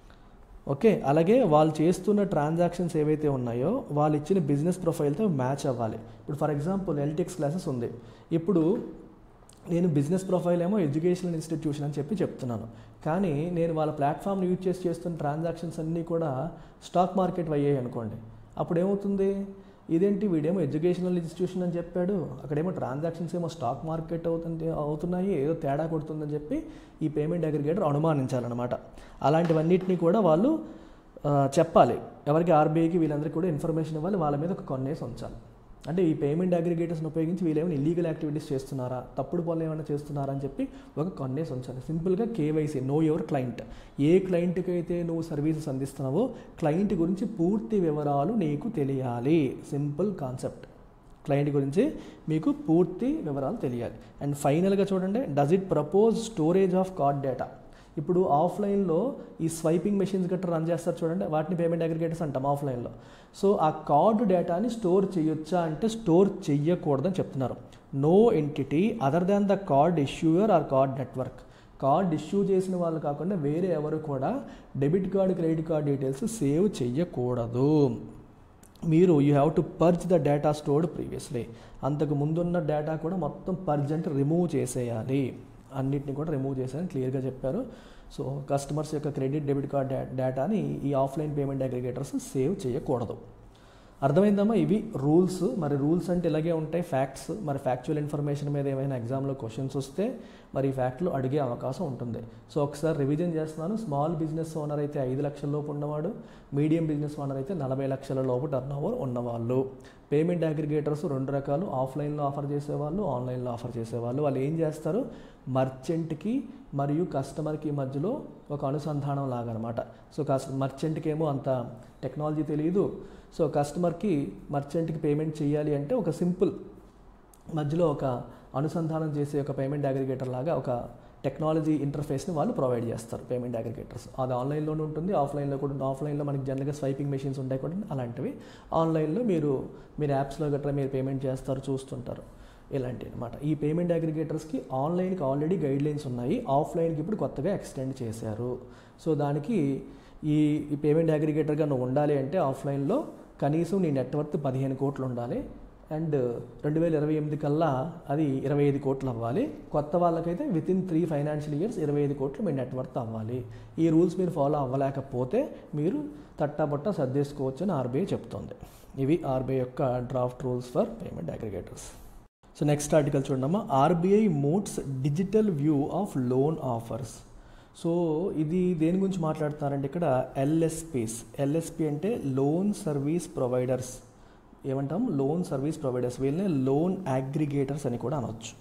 ఓకే అలాగే వాళ్ళు చేస్తున్న ట్రాన్సాక్షన్స్ ఏవైతే ఉన్నాయో వాళ్ళు ఇచ్చిన బిజినెస్ ప్రొఫైల్తో మ్యాచ్ అవ్వాలి ఇప్పుడు ఫర్ ఎగ్జాంపుల్ ఎల్టిక్స్ క్లాసెస్ ఉంది ఇప్పుడు నేను బిజినెస్ ప్రొఫైల్ ఏమో ఎడ్యుకేషనల్ ఇన్స్టిట్యూషన్ అని చెప్పి చెప్తున్నాను కానీ నేను వాళ్ళ ప్లాట్ఫామ్ని యూజ్ చేసి చేస్తున్న ట్రాన్సాక్షన్స్ అన్నీ కూడా స్టాక్ మార్కెట్ అయ్యాయి అనుకోండి అప్పుడు ఏమవుతుంది ఇదేంటి వీడేమో ఎడ్యుకేషనల్ ఇన్స్టిట్యూషన్ అని చెప్పాడు అక్కడేమో ట్రాన్సాక్షన్స్ ఏమో స్టాక్ మార్కెట్ అవుతుంది అవుతున్నాయి ఏదో తేడా కొడుతుందని చెప్పి ఈ పేమెంట్ అగ్రిగేటర్ అనుమానించాలన్నమాట అలాంటివన్నిటిని కూడా వాళ్ళు ఆ, చెప్పాలి ఎవరికి ఆర్బీఐకి వీళ్ళందరికీ కూడా ఇన్ఫర్మేషన్ ఇవ్వాలి వాళ్ళ మీద ఒక కొన్నేసి ఉంచాలి అంటే ఈ పేమెంట్ అగ్రిగేటర్స్ని ఉపయోగించి వీళ్ళు ఏమైనా ఇల్లీగల్ యాక్టివిటీస్ చేస్తున్నారా తప్పుడు పనులు ఏమైనా చేస్తున్నారా అని చెప్పి ఒక కొన్నేసి ఉంచాలి సింపుల్గా కేవైసీ నో యువర్ క్లయింట్ ఏ క్లయింట్కి అయితే నువ్వు సర్వీసెస్ అందిస్తున్నావో క్లయింట్ గురించి పూర్తి వివరాలు నీకు తెలియాలి సింపుల్ కాన్సెప్ట్ క్లయింట్ గురించి మీకు పూర్తి వివరాలు తెలియాలి అండ్ ఫైనల్గా చూడండి does it propose storage of card data ఇప్పుడు ఆఫ్లైన్లో ఈ స్వైపింగ్ మెషిన్స్ గట్రా రన్ చేస్తారు చూడండి వాటిని పేమెంట్ అగ్రిగేటర్స్ అంటాం ఆఫ్లైన్లో సో ఆ కార్డు డేటాని స్టోర్ చేయొచ్చా అంటే స్టోర్ చెయ్యకూడదని చెప్తున్నారు no entity other than the card issuer or card network card issue చేసిన వాళ్ళు కాకుండా వేరే ఎవరు కూడా debit card credit card details save చెయ్యకూడదు మీరు you have to purge the data stored previously అంతకు ముందున్న డేటా కూడా మొత్తం పర్జ్ అంటే రిమూవ్ చేసేయాలి అన్నిటిని కూడా రిమూవ్ చేసేయాలని క్లియర్గా చెప్పారు సో కస్టమర్స్ యొక్క క్రెడిట్ డెబిట్ కార్డ్ డేటాని ఈ ఆఫ్లైన్ పేమెంట్ అగ్రిగేటర్స్ సేవ్ చేయకూడదు అర్థమైందమ్మా ఇవి రూల్స్ మరి రూల్స్ అంటే ఇలాగే ఉంటాయి ఫ్యాక్ట్స్ మరి ఫ్యాక్చువల్ ఇన్ఫర్మేషన్ మీద ఏమైనా ఎగ్జామ్లో క్వశ్చన్స్ వస్తే మరి ఈ ఫ్యాక్ట్లు అడిగే అవకాశం ఉంటుంది సో ఒకసారి రివిజన్ చేస్తున్నాను స్మాల్ బిజినెస్ ఓనర్ అయితే ఐదు లక్షల లోపు ఉన్నవాడు మీడియం బిజినెస్ ఓనర్ అయితే నలభై లక్షల లోపు టర్న్ ఓవర్ ఉన్నవాళ్ళు పేమెంట్ అగ్రిగేటర్స్ రెండు రకాలు ఆఫ్లైన్లో ఆఫర్ చేసేవాళ్ళు ఆన్లైన్లో ఆఫర్ చేసేవాళ్ళు వాళ్ళు ఏం చేస్తారు మర్చెంట్కి మరియు కస్టమర్కి మధ్యలో ఒక అనుసంధానం లాగా అనమాట సో కస్ మర్చెంట్కి ఏమో అంత టెక్నాలజీ తెలియదు సో కస్టమర్కి మర్చెంట్కి పేమెంట్ చేయాలి అంటే ఒక సింపుల్ మధ్యలో ఒక అనుసంధానం చేసే ఒక పేమెంట్ అగ్రిగేటర్ లాగా ఒక టెక్నాలజీ ఇంటర్ఫేస్ని వాళ్ళు ప్రొవైడ్ చేస్తారు పేమెంట్ అగ్రిగేటర్స్ అది ఆన్లైన్లోనే ఉంటుంది ఆఫ్లైన్లో కూడా ఉంటుంది ఆఫ్లైన్లో మనకి జనరల్గా స్వైపింగ్ మెషిన్స్ ఉంటాయి కూడా అలాంటివి ఆన్లైన్లో మీరు మీరు యాప్స్లో గట్రా మీరు పేమెంట్ చేస్తారు చూస్తుంటారు ఇలాంటివి అనమాట ఈ పేమెంట్ అగ్రిగేటర్స్కి ఆన్లైన్కి ఆల్రెడీ గైడ్ లైన్స్ ఉన్నాయి ఆఫ్లైన్కి ఇప్పుడు కొత్తగా ఎక్స్టెండ్ చేశారు సో దానికి ఈ ఈ పేమెంట్ అగ్రిగేటర్గా నువ్వు ఉండాలి అంటే ఆఫ్లైన్లో కనీసం నీ నెట్వర్క్ పదిహేను కోట్లు ఉండాలి అండ్ రెండు వేల ఇరవై ఎనిమిది కల్లా అది ఇరవై ఐదు కోట్లు అవ్వాలి కొత్త వాళ్ళకైతే within three financial years ఇరవై ఐదు కోట్లు మీ నెట్వర్క్ అవ్వాలి ఈ రూల్స్ మీరు ఫాలో అవ్వలేకపోతే మీరు తట్టాబట్ట సర్దేసుకోవచ్చు అని ఆర్బీఐ చెప్తోంది ఇవి ఆర్బీఐ యొక్క draft rules for payment aggregators so next article చూడమ్మా RBI moots digital view of loan offers so ఇది దేని గురించి మాట్లాడుతున్నారంటే ఇక్కడ ఎల్ఎస్పీస్ ఎల్ఎస్పి అంటే లోన్ సర్వీస్ ప్రొవైడర్స్ ఏమంటాం లోన్ సర్వీస్ ప్రొవైడర్స్ వీళ్ళని లోన్ అగ్రిగేటర్స్ అని కూడా అనొచ్చు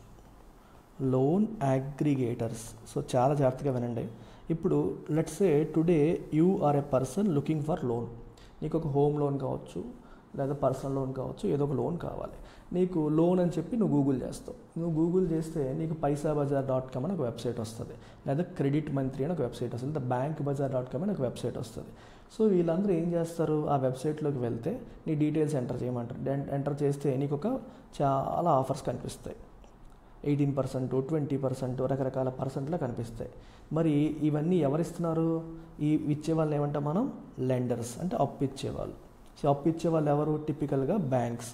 లోన్ అగ్రిగేటర్స్ సో చాలా జాగ్రత్తగా వినండి ఇప్పుడు let's say today you are a person looking for loan నీకు ఒక హోమ్ లోన్ కావచ్చు లేదా పర్సనల్ లోన్ కావచ్చు ఏదో ఒక లోన్ కావాలి నీకు లోన్ అని చెప్పి నువ్వు గూగుల్ చేస్తావు నువ్వు గూగుల్ చేస్తే నీకు పైసా బజార్ డాట్ కామ్ అని ఒక వెబ్సైట్ వస్తుంది లేదా క్రెడిట్ మంత్రి అని ఒక వెబ్సైట్ వస్తుంది లేదా బ్యాంక్ బజార్ డాట్ కామ్ అని ఒక వెబ్సైట్ వస్తుంది సో వీళ్ళందరూ ఏం చేస్తారు ఆ వెబ్సైట్లోకి వెళ్తే నీ డీటెయిల్స్ ఎంటర్ చేయమంటారు ఎంటర్ చేస్తే నీకు ఒక చాలా ఆఫర్స్ కనిపిస్తాయి ఎయిటీన్ పర్సెంట్ ట్వంటీ పర్సెంట్ రకరకాల పర్సెంట్లో కనిపిస్తాయి మరి ఇవన్నీ ఎవరిస్తున్నారు ఈ ఇచ్చే వాళ్ళు ఏమంటాం మనం లెండర్స్ అంటే అప్పు ఇచ్చేవాళ్ళు సో అప్పు ఇచ్చే వాళ్ళు ఎవరు టిపికల్గా బ్యాంక్స్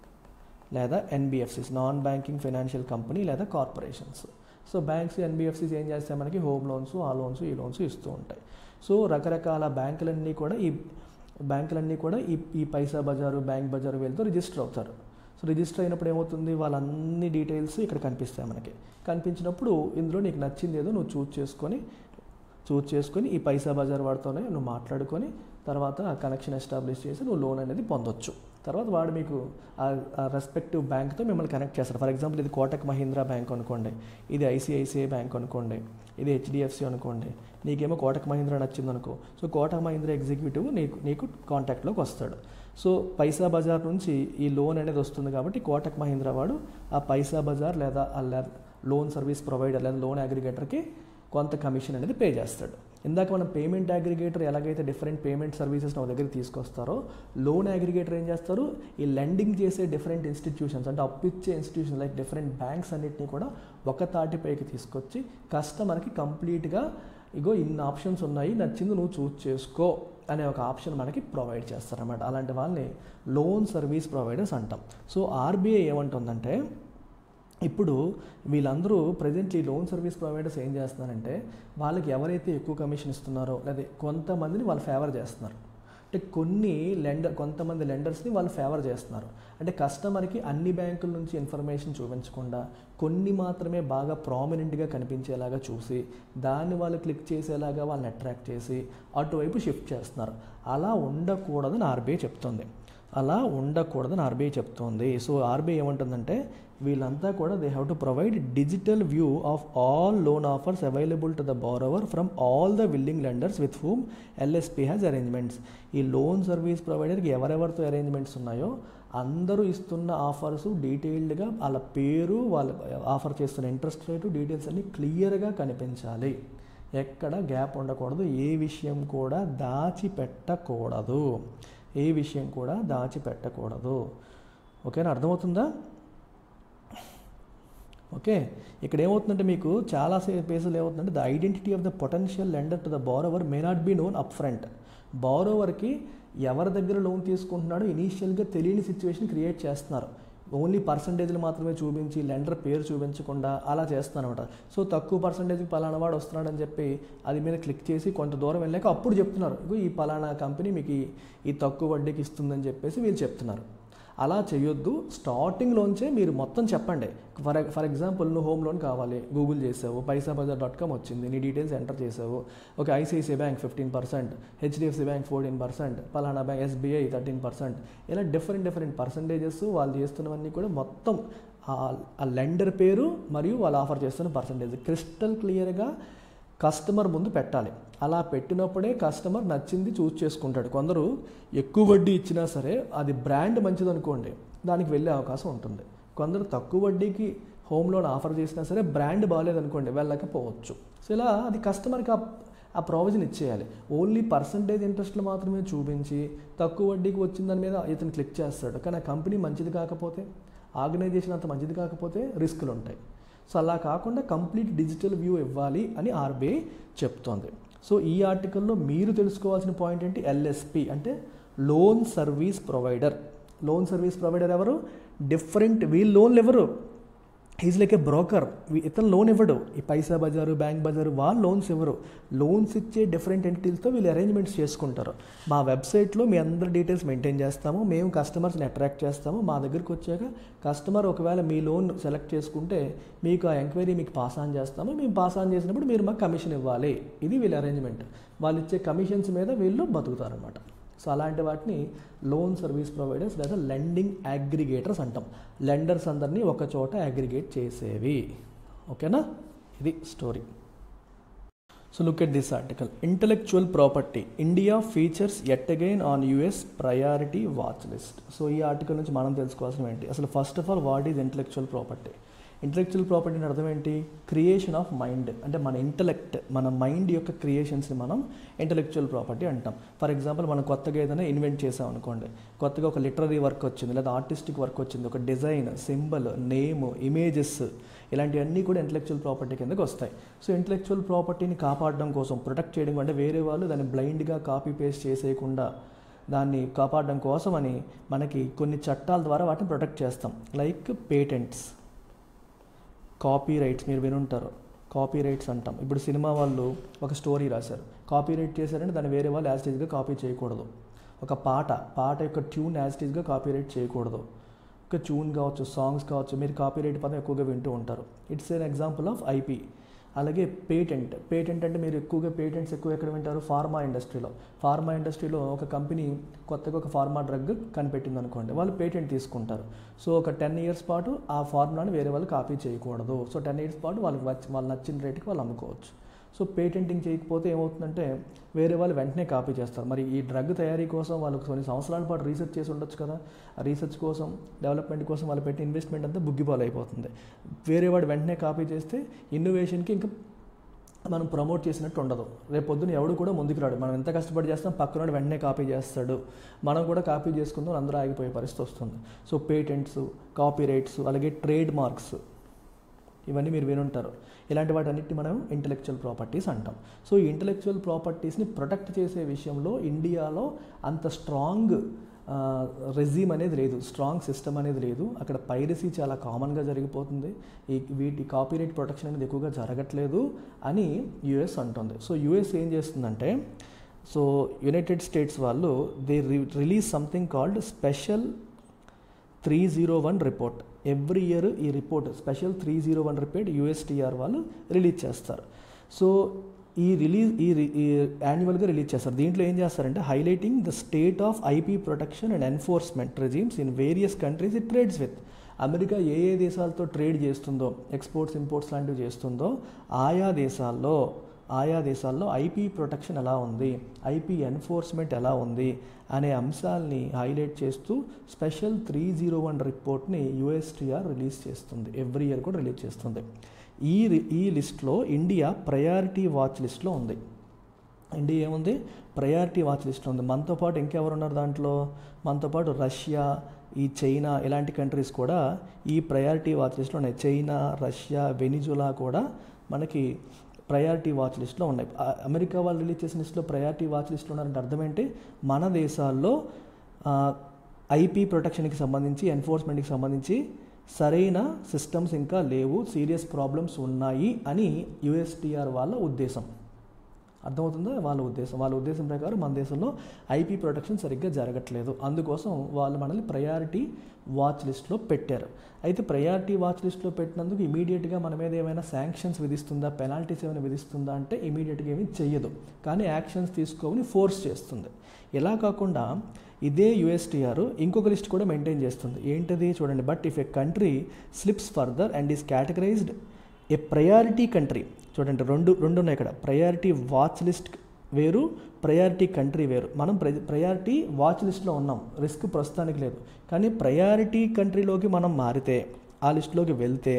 లేదా NBFCs non banking financial company లేదా కార్పొరేషన్స్ సో బ్యాంక్స్ ఎన్బిఎఫ్సిస్ ఏం చేస్తాయి మనకి హోమ్ లోన్స్ ఆ లోన్స్ ఈ లోన్స్ ఇస్తూ ఉంటాయి సో రకరకాల బ్యాంకులన్నీ కూడా ఈ బ్యాంకులన్నీ కూడా ఈ ఈ పైసా బజారు బ్యాంక్ బజారు వీళ్ళతో రిజిస్టర్ అవుతారు సో రిజిస్టర్ అయినప్పుడు ఏమవుతుంది వాళ్ళన్ని డీటెయిల్స్ ఇక్కడ కనిపిస్తాయి మనకి కనిపించినప్పుడు ఇందులో నీకు నచ్చింది ఏదో నువ్వు చూజ్ చేసుకొని చూజ్ చేసుకొని ఈ పైసా బజార్ వాడితోనే నువ్వు మాట్లాడుకొని తర్వాత ఆ కనెక్షన్ ఎస్టాబ్లిష్ చేసి నువ్వు లోన్ అనేది పొందొచ్చు తర్వాత వాడు మీకు ఆ రెస్పెక్టివ్ బ్యాంక్తో మిమ్మల్ని కనెక్ట్ చేస్తారు ఫర్ ఎగ్జాంపుల్ ఇది కోటక్ మహీంద్రా బ్యాంక్ అనుకోండి ఇది ఐసిఐసిఐ బ్యాంక్ అనుకోండి ఇది హెచ్డిఎఫ్సి అనుకోండి నీకేమో కోటక్ మహీంద్రా నచ్చింది అనుకో సో కోటక్ మహీంద్రా ఎగ్జిక్యూటివ్ నీకు నీకు కాంటాక్ట్లోకి వస్తాడు సో పైసా బజార్ నుంచి ఈ లోన్ అనేది వస్తుంది కాబట్టి కోటక్ మహీంద్రా వాడు ఆ పైసా బజార్ లేదా ఆ లోన్ సర్వీస్ ప్రొవైడర్ లేదా లోన్ అగ్రిగేటర్కి కొంత కమిషన్ అనేది పే చేస్తాడు ఇందాక మనం పేమెంట్ అగ్రిగేటర్ ఎలాగైతే డిఫరెంట్ పేమెంట్ సర్వీసెస్ నా దగ్గర తీసుకొస్తారో లోన్ అగ్రిగేటర్ ఏం చేస్తారు ఈ లెండింగ్ చేసే డిఫరెంట్ ఇన్స్టిట్యూషన్స్ అంటే అప్పిచ్చే ఇన్స్టిట్యూషన్స్ లైక్ డిఫరెంట్ బ్యాంక్స్ అన్నిటిని కూడా ఒక తాటిపైకి తీసుకొచ్చి కస్టమర్కి కంప్లీట్గా ఇగో ఇన్ని ఆప్షన్స్ ఉన్నాయి నచ్చింది నువ్వు చూస్ చేసుకో అనే ఒక ఆప్షన్ మనకి ప్రొవైడ్ చేస్తారన్నమాట అలాంటి వాళ్ళని లోన్ సర్వీస్ ప్రొవైడర్స్ అంటాం సో ఆర్బీఐ ఏమంటుందంటే ఇప్పుడు వీళ్ళందరూ ప్రజెంట్లీ లోన్ సర్వీస్ ప్రొవైడర్స్ ఏం చేస్తున్నారంటే వాళ్ళకి ఎవరైతే ఎక్కువ కమిషన్ ఇస్తున్నారో లేదా కొంతమందిని వాళ్ళు ఫేవర్ చేస్తున్నారు అంటే కొన్ని లెండర్ కొంతమంది లెండర్స్ని వాళ్ళు ఫేవర్ చేస్తున్నారు అంటే కస్టమర్కి అన్ని బ్యాంకుల నుంచి ఇన్ఫర్మేషన్ చూపించకుండా కొన్ని మాత్రమే బాగా ప్రామినెంట్గా కనిపించేలాగా చూసి దాన్ని వాళ్ళు క్లిక్ చేసేలాగా వాళ్ళని అట్రాక్ట్ చేసి అటువైపు షిఫ్ట్ చేస్తున్నారు అలా ఉండకూడదని ఆర్బీఐ చెప్తుంది అలా ఉండకూడదని ఆర్బీఐ చెప్తోంది సో ఆర్బీఐ ఏమంటుందంటే వీళ్ళంతా కూడా they have to provide digital view of all loan offers available to the borrower from all the willing lenders with whom LSP has arrangements ఈ లోన్ సర్వీస్ ప్రొవైడర్కి ఎవరెవరితో అరేంజ్మెంట్స్ ఉన్నాయో అందరూ ఇస్తున్న ఆఫర్స్ డీటెయిల్డ్గా వాళ్ళ పేరు వాళ్ళ ఆఫర్ చేస్తున్న ఇంట్రెస్ట్ రేటు డీటెయిల్స్ అన్నీ క్లియర్గా కనిపించాలి ఎక్కడ గ్యాప్ ఉండకూడదు ఏ విషయం కూడా దాచిపెట్టకూడదు ఏ విషయం కూడా దాచిపెట్టకూడదు ఓకేనా అర్థమవుతుందా ఓకే ఇక్కడ ఏమవుతుందంటే మీకు చాలా పేసెస్ ఏమవుతుందంటే the identity of the potential lender to the borrower may not be known up front బారోవర్కి ఎవరి దగ్గర లోన్ తీసుకుంటున్నాడో ఇనీషియల్గా తెలియని సిచ్యువేషన్ క్రియేట్ చేస్తున్నారు ఓన్లీ పర్సంటేజ్లు మాత్రమే చూపించి లెండర్ పేరు చూపించకుండా అలా చేస్తున్నారన్నమాట సో తక్కువ పర్సంటేజ్కి పలానా వాడు వస్తున్నాడని చెప్పి అది మీద క్లిక్ చేసి కొంత దూరం వెళ్ళాక అప్పుడు చెప్తున్నారు ఇగో ఈ పలానా కంపెనీ మీకు ఈ- ఈ తక్కువ వడ్డీకి ఇస్తుందని చెప్పేసి వీళ్ళు చెప్తున్నారు అలా చేయొద్దు స్టార్టింగ్లోంచే మీరు మొత్తం చెప్పండి ఫర్ ఫర్ ఎగ్జాంపుల్ నువ్వు హోమ్ లోన్ కావాలి గూగుల్ చేసావు పైసా బజార్ డాట్ కామ్ వచ్చింది నీ డీటెయిల్స్ ఎంటర్ చేసావు okay ICICI bank fifteen percent HDFC bank fourteen percent పలానా బ్యాంక్ ఎస్బీఐ థర్టీన్ పర్సెంట్ ఇలా డిఫరెంట్ డిఫరెంట్ పర్సంటేజెస్ వాళ్ళు చేస్తున్నవన్నీ కూడా మొత్తం ఆ- ఆ లెండర్ పేరు మరియు వాళ్ళు ఆఫర్ చేస్తున్న పర్సంటేజ్ క్రిస్టల్ క్లియర్గా కస్టమర్ ముందు పెట్టాలి అలా పెట్టినప్పుడే కస్టమర్ నచ్చింది చూస్ చేసుకుంటాడు కొందరు ఎక్కువ వడ్డీ ఇచ్చినా సరే అది బ్రాండ్ మంచిది అనుకోండి దానికి వెళ్ళే అవకాశం ఉంటుంది కొందరు తక్కువ వడ్డీకి హోమ్ లోన్ ఆఫర్ చేసినా సరే బ్రాండ్ బాగాలేదనుకోండి వెళ్ళకపోవచ్చు సో ఇలా అది కస్టమర్కి ఆ ఆ ప్రావిజన్ ఇచ్చేయాలి ఓన్లీ పర్సంటేజ్ ఇంట్రెస్ట్లు మాత్రమే చూపించి తక్కువ వడ్డీకి వచ్చిన దాని మీద ఇతను క్లిక్ చేస్తాడు కానీ ఆ కంపెనీ మంచిది కాకపోతే ఆర్గనైజేషన్ అంత మంచిది కాకపోతే రిస్కులు ఉంటాయి సో అలా కాకుండా కంప్లీట్ డిజిటల్ వ్యూ ఇవ్వాలి అని ఆర్బీఐ చెప్తోంది సో ఈ ఆర్టికల్లో మీరు తెలుసుకోవాల్సిన పాయింట్ ఏంటి ఎల్ఎస్పి అంటే loan service provider loan service provider ఎవరు డిఫరెంట్ వీళ్ళు లోన్లు ఎవరు ఈజ్ లైక్ ఏ బ్రోకర్ ఇతను లోన్ ఇవ్వడు ఈ పైసా బజారు బ్యాంక్ బజారు వాళ్ళు లోన్స్ ఇవ్వరు లోన్స్ ఇచ్చే డిఫరెంట్ ఎంటిటీలతో వీళ్ళు అరేంజ్మెంట్స్ చేసుకుంటారు మా వెబ్సైట్లో మీ అందరి డీటెయిల్స్ మెయింటైన్ చేస్తాము మేము కస్టమర్స్ని అట్రాక్ట్ చేస్తాము మా దగ్గరికి వచ్చాక కస్టమర్ ఒకవేళ మీ లోన్ సెలెక్ట్ చేసుకుంటే మీకు ఆ ఎంక్వైరీ మీకు పాస్ ఆన్ చేస్తాము మేము పాస్ ఆన్ చేసినప్పుడు మీరు మాకు కమిషన్ ఇవ్వాలి ఇది వీళ్ళ అరేంజ్మెంట్ వాళ్ళు ఇచ్చే కమిషన్స్ మీద వీళ్ళు బతుకుతారనమాట సో అలాంటి వాటిని లోన్ సర్వీస్ ప్రొవైడర్స్ లేదా లెండింగ్ అగ్రిగేటర్స్ అంటాం లెండర్స్ అందరినీ ఒక చోట అగ్రిగేట్ చేసేవి ఓకేనా ఇది story so look at this article intellectual property India features at again on US priority watch list so ఈ ఆర్టికల్ నుంచి మనం తెలుసుకోవాల్సిన ఏంటి అసలు first of all what is intellectual property intellectual property అని అర్థం ఏంటి క్రియేషన్ ఆఫ్ మైండ్ అంటే మన ఇంటలెక్ట్ మన మైండ్ యొక్క క్రియేషన్స్ని మనం ఇంటలెక్చువల్ ప్రాపర్టీ అంటాం ఫర్ ఎగ్జాంపుల్ మనం కొత్తగా ఏదైనా ఇన్వెంట్ చేసాం అనుకోండి కొత్తగా ఒక లిటరరీ వర్క్ వచ్చింది లేదా ఆర్టిస్టిక్ వర్క్ వచ్చింది ఒక డిజైన్ సింబల్ నేమ్ ఇమేజెస్ ఇలాంటివన్నీ కూడా ఇంటలెక్చువల్ ప్రాపర్టీ కిందకి వస్తాయి సో ఇంటలెక్చువల్ ప్రాపర్టీని కాపాడడం కోసం ప్రొటెక్ట్ చేయడం అంటే వేరే వాళ్ళు దాన్ని బ్లైండ్గా కాపీ పేస్ట్ చేసేయకుండా దాన్ని కాపాడడం కోసం అని మనకి కొన్ని చట్టాల ద్వారా వాటిని ప్రొటెక్ట్ చేస్తాం లైక్ పేటెంట్స్ కాపీ రైట్స్ మీరు వినుంటారు కాపీ రైట్స్ అంటాం ఇప్పుడు సినిమా వాళ్ళు ఒక స్టోరీ రాశారు కాపీ రైట్ చేశారంటే దాన్ని వేరే వాళ్ళు యాజ్టీజ్గా కాపీ చేయకూడదు ఒక పాట పాట యొక్క ట్యూన్ యాజ్టీజ్గా కాపీ రైట్ చేయకూడదు ఒక ట్యూన్ కావచ్చు సాంగ్స్ కావచ్చు మీరు కాపీ రైట్ పదం ఎక్కువగా వింటూ ఉంటారు it's an example of IP అలాగే పేటెంట్ పేటెంట్ అంటే మీరు ఎక్కువగా పేటెంట్స్ ఎక్కువ ఎక్కడ వింటారు ఫార్మా ఇండస్ట్రీలో ఫార్మా ఇండస్ట్రీలో ఒక కంపెనీ కొత్తగా ఒక ఫార్మా డ్రగ్ కనిపెట్టింది అనుకోండి వాళ్ళు పేటెంట్ తీసుకుంటారు సో ఒక టెన్ ఇయర్స్ పాటు ఆ ఫార్ములాని వేరే వాళ్ళు కాపీ చేయకూడదు సో టెన్ ఇయర్స్ పాటు వాళ్ళకి వచ్చి వాళ్ళు నచ్చిన రేటుకి వాళ్ళు అమ్ముకోవచ్చు సో పేటెంటింగ్ చేయకపోతే ఏమవుతుందంటే వేరే వాళ్ళు వెంటనే కాపీ చేస్తారు మరి ఈ డ్రగ్ తయారీ కోసం వాళ్ళు కొన్ని సంవత్సరాల పాటు రీసెర్చ్ చేసి ఉండొచ్చు కదా ఆ రీసెర్చ్ కోసం డెవలప్మెంట్ కోసం వాళ్ళు పెట్టి ఇన్వెస్ట్మెంట్ అంతా బుగ్గిపాలు అయిపోతుంది వేరే వాడు వెంటనే కాపీ చేస్తే ఇన్నోవేషన్కి ఇంకా మనం ప్రమోట్ చేసినట్టు ఉండదు రేపు పొద్దున ఎవడు కూడా ముందుకు రాడు మనం ఎంత కష్టపడి చేస్తాం పక్కనోడు వెంటనే కాపీ చేస్తాడు మనం కూడా కాపీ చేసుకుందాం అందరూ ఆగిపోయే పరిస్థితి వస్తుంది సో పేటెంట్స్ కాపీ రైట్స్ అలాగే ట్రేడ్ మార్క్స్ ఇవన్నీ మీరు వినుంటారు ఇలాంటి వాటన్నిటిని మనం ఇంటలెక్చువల్ ప్రాపర్టీస్ అంటాం సో ఈ ఇంటలెక్చువల్ ప్రాపర్టీస్ని ప్రొటెక్ట్ చేసే విషయంలో ఇండియాలో అంత స్ట్రాంగ్ రెజ్యూమ్ అనేది లేదు స్ట్రాంగ్ సిస్టమ్ అనేది లేదు అక్కడ పైరసీ చాలా కామన్గా జరిగిపోతుంది ఈ వీటి కాపీరైట్ ప్రొటెక్షన్ అనేది ఎక్కువగా జరగట్లేదు అని యుఎస్ అంటుంది సో యుఎస్ ఏం చేస్తుందంటే సో యునైటెడ్ స్టేట్స్ వాళ్ళు they release something called special three zero one report every year ఈ report special three zero one report USTR వాళ్ళు రిలీజ్ చేస్తారు సో ఈ రిలీజ్ ఈ ఈ యాన్యువల్గా రిలీజ్ చేస్తారు దీంట్లో ఏం చేస్తారంటే highlighting the state of IP protection and enforcement regimes in various countries it trades with America ఏ ఏ దేశాలతో ట్రేడ్ చేస్తుందో ఎక్స్పోర్ట్స్ ఇంపోర్ట్స్ లాంటివి చేస్తుందో ఆయా దేశాల్లో ఆయా దేశాల్లో ఐపీ ప్రొటెక్షన్ ఎలా ఉంది ఐపీ ఎన్ఫోర్స్మెంట్ ఎలా ఉంది అనే అంశాలని హైలైట్ చేస్తూ స్పెషల్ త్రీ జీరో వన్ రిపోర్ట్ని యుఎస్టీఆర్ రిలీజ్ చేస్తుంది ఎవ్రీ ఇయర్ కూడా రిలీజ్ చేస్తుంది ఈ రి- ఈ లిస్ట్లో ఇండియా ప్రయారిటీ వాచ్ లిస్ట్లో ఉంది ఇండియా ఏముంది ప్రయారిటీ వాచ్ లిస్ట్లో ఉంది మనతో పాటు ఇంకెవరు ఉన్నారు దాంట్లో మనతో పాటు రష్యా ఈ చైనా ఇలాంటి కంట్రీస్ కూడా ఈ ప్రయారిటీ వాచ్ లిస్ట్లో ఉన్నాయి చైనా రష్యా వెనిజులా కూడా మనకి ప్రయారిటీ వాచ్ లిస్ట్లో ఉన్నాయి ఆ, అమెరికా వాళ్ళు రిలీజ్ చేసిన లిస్ట్లో ప్రయారిటీ వాచ్ లిస్ట్లో ఉన్నారంటే అర్థం ఏంటి మన దేశాల్లో ఐపీ ప్రొటెక్షన్కి సంబంధించి ఎన్ఫోర్స్మెంట్కి సంబంధించి సరైన సిస్టమ్స్ ఇంకా లేవు సీరియస్ ప్రాబ్లమ్స్ ఉన్నాయి అని యుఎస్టీఆర్ వాళ్ళ ఉద్దేశం అర్థమవుతుందా వాళ్ళ ఉద్దేశం వాళ్ళ ఉద్దేశం ప్రకారం మన దేశంలో ఐపీ ప్రొటెక్షన్ సరిగ్గా జరగట్లేదు అందుకోసం వాళ్ళు మనల్ని ప్రయారిటీ వాచ్ లిస్ట్లో పెట్టారు అయితే ప్రయారిటీ వాచ్ లిస్ట్లో పెట్టినందుకు ఇమీడియట్గా మన మీద ఏమైనా శాంక్షన్స్ విధిస్తుందా పెనాల్టీస్ ఏమైనా విధిస్తుందా అంటే ఇమీడియట్గా ఏమీ చెయ్యదు కానీ యాక్షన్స్ తీసుకోమని ఫోర్స్ చేస్తుంది ఇలా కాకుండా ఇదే యుఎస్టీఆర్ ఇంకొక లిస్ట్ కూడా మెయింటైన్ చేస్తుంది ఏంటది చూడండి but if a country slips further and is categorized a priority country చూడండి రెండు రెండు ఉన్నాయి ఇక్కడ ప్రయారిటీ వాచ్ లిస్ట్ వేరు ప్రయారిటీ కంట్రీ వేరు మనం ప్ర ప్రయారిటీ వాచ్ లిస్ట్లో ఉన్నాం రిస్క్ ప్రస్తుతానికి లేదు కానీ ప్రయారిటీ కంట్రీలోకి మనం మారితే ఆ లిస్టులోకి వెళ్తే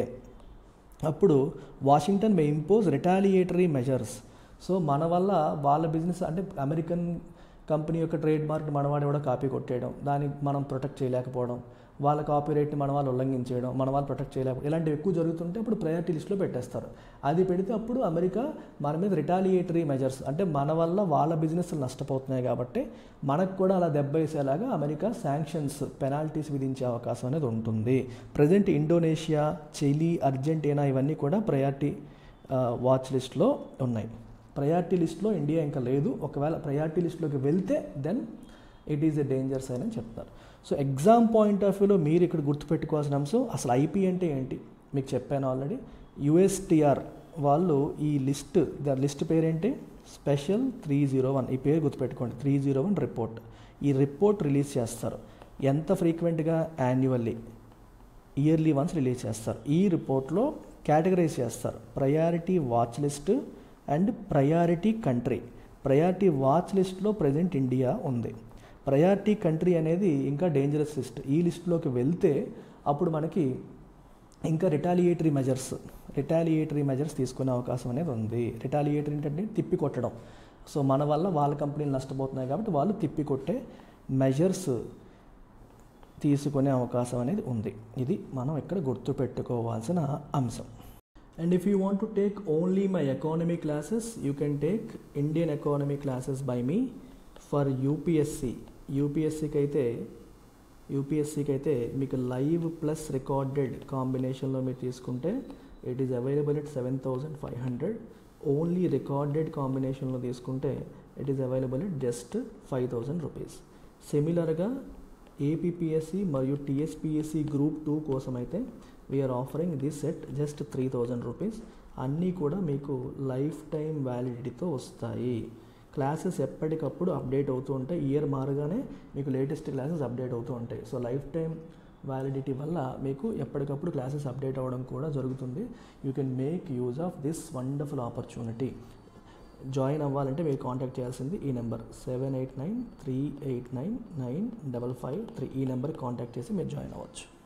అప్పుడు Washington may impose retaliatory measures so మన వల్ల వాళ్ళ బిజినెస్ అంటే అమెరికన్ కంపెనీ యొక్క ట్రేడ్ మార్క్ మనవాడు కూడా కాపీ కొట్టేయడం దాన్ని మనం ప్రొటెక్ట్ చేయలేకపోవడం వాళ్ళ కాపీ రేట్ని మన వాళ్ళు ఉల్లంఘించేయడం మన వాళ్ళు ప్రొటెక్ట్ చేయలేకపోవడం ఇలాంటివి ఎక్కువ జరుగుతుంటే అప్పుడు ప్రయారిటీ లిస్ట్లో పెట్టేస్తారు అది పెడితే అప్పుడు అమెరికా మన మీద రిటాలియేటరీ మెజర్స్ అంటే మన వల్ల వాళ్ళ బిజినెస్లు నష్టపోతున్నాయి కాబట్టి మనకు కూడా అలా దెబ్బ వేసేలాగా అమెరికా శాంక్షన్స్ పెనాల్టీస్ విధించే అవకాశం అనేది ఉంటుంది ప్రజెంట్ ఇండోనేషియా చిలీ అర్జెంటీనా ఇవన్నీ కూడా ప్రయారిటీ వాచ్ లిస్ట్లో ఉన్నాయి ప్రయారిటీ లిస్ట్లో ఇండియా ఇంకా లేదు ఒకవేళ ప్రయారిటీ లిస్ట్లోకి వెళ్తే then it is a danger sign అని చెప్తున్నారు సో ఎగ్జామ్ పాయింట్ ఆఫ్ వ్యూలో మీరు ఇక్కడ గుర్తుపెట్టుకోవాల్సిన అంశం అసలు ఐపీ అంటే ఏంటి మీకు చెప్పాను ఆల్రెడీ యుఎస్టిఆర్ వాళ్ళు ఈ లిస్ట్ ద లిస్ట్ పేరేంటి స్పెషల్ త్రీ జీరో వన్ ఈ పేరు గుర్తుపెట్టుకోండి త్రీ జీరో వన్ రిపోర్ట్ ఈ రిపోర్ట్ రిలీజ్ చేస్తారు ఎంత ఫ్రీక్వెంట్గా యాన్యువల్లీ ఇయర్లీ వన్స్ రిలీజ్ చేస్తారు ఈ రిపోర్ట్లో కేటగరైజ్ చేస్తారు priority watch list and priority country priority watch లిస్ట్లో ప్రజెంట్ ఇండియా ఉంది ప్రయారిటీ కంట్రీ అనేది ఇంకా డేంజరస్ లిస్ట్ ఈ లిస్ట్లోకి వెళ్తే అప్పుడు మనకి ఇంకా రిటాలియేటరీ మెజర్స్ రిటాలియేటరీ మెజర్స్ తీసుకునే అవకాశం అనేది ఉంది రిటాలియేటరీ ఏంటంటే తిప్పి కొట్టడం సో మన వల్ల వాళ్ళ కంపెనీలు నష్టపోతున్నాయి కాబట్టి వాళ్ళు తిప్పి కొట్టే మెజర్స్ తీసుకునే అవకాశం అనేది ఉంది ఇది మనం ఇక్కడ గుర్తుపెట్టుకోవాల్సిన అంశం and if you want to take only my economy classes you can take Indian economy classes by me for UPSC యూపీఎస్సికి అయితే యూపీఎస్సికి అయితే మీకు లైవ్ ప్లస్ రికార్డెడ్ కాంబినేషన్లో మీరు తీసుకుంటే it is available at seven thousand five hundred only recorded కాంబినేషన్లో తీసుకుంటే it is available at just five thousand rupees సిమిలర్గా ఏపీపీఎస్సి మరియు టీఎస్పీఎస్సి గ్రూప్ టూ కోసం అయితే we're offering this set just three thousand rupees అన్నీ కూడా మీకు లైఫ్ టైం వ్యాలిడిటీతో వస్తాయి క్లాసెస్ ఎప్పటికప్పుడు అప్డేట్ అవుతూ ఉంటాయి ఇయర్ మారగానే మీకు లేటెస్ట్ క్లాసెస్ అప్డేట్ అవుతూ ఉంటాయి సో లైఫ్ టైం వ్యాలిడిటీ వల్ల మీకు ఎప్పటికప్పుడు క్లాసెస్ అప్డేట్ అవ్వడం కూడా జరుగుతుంది you can make use of this wonderful opportunity join అవ్వాలంటే మీరు కాంటాక్ట్ చేయాల్సింది ఈ number seven eight nine three eight nine nine double five three ఈ నెంబర్కి కాంటాక్ట్ చేసి మీరు జాయిన్ అవ్వచ్చు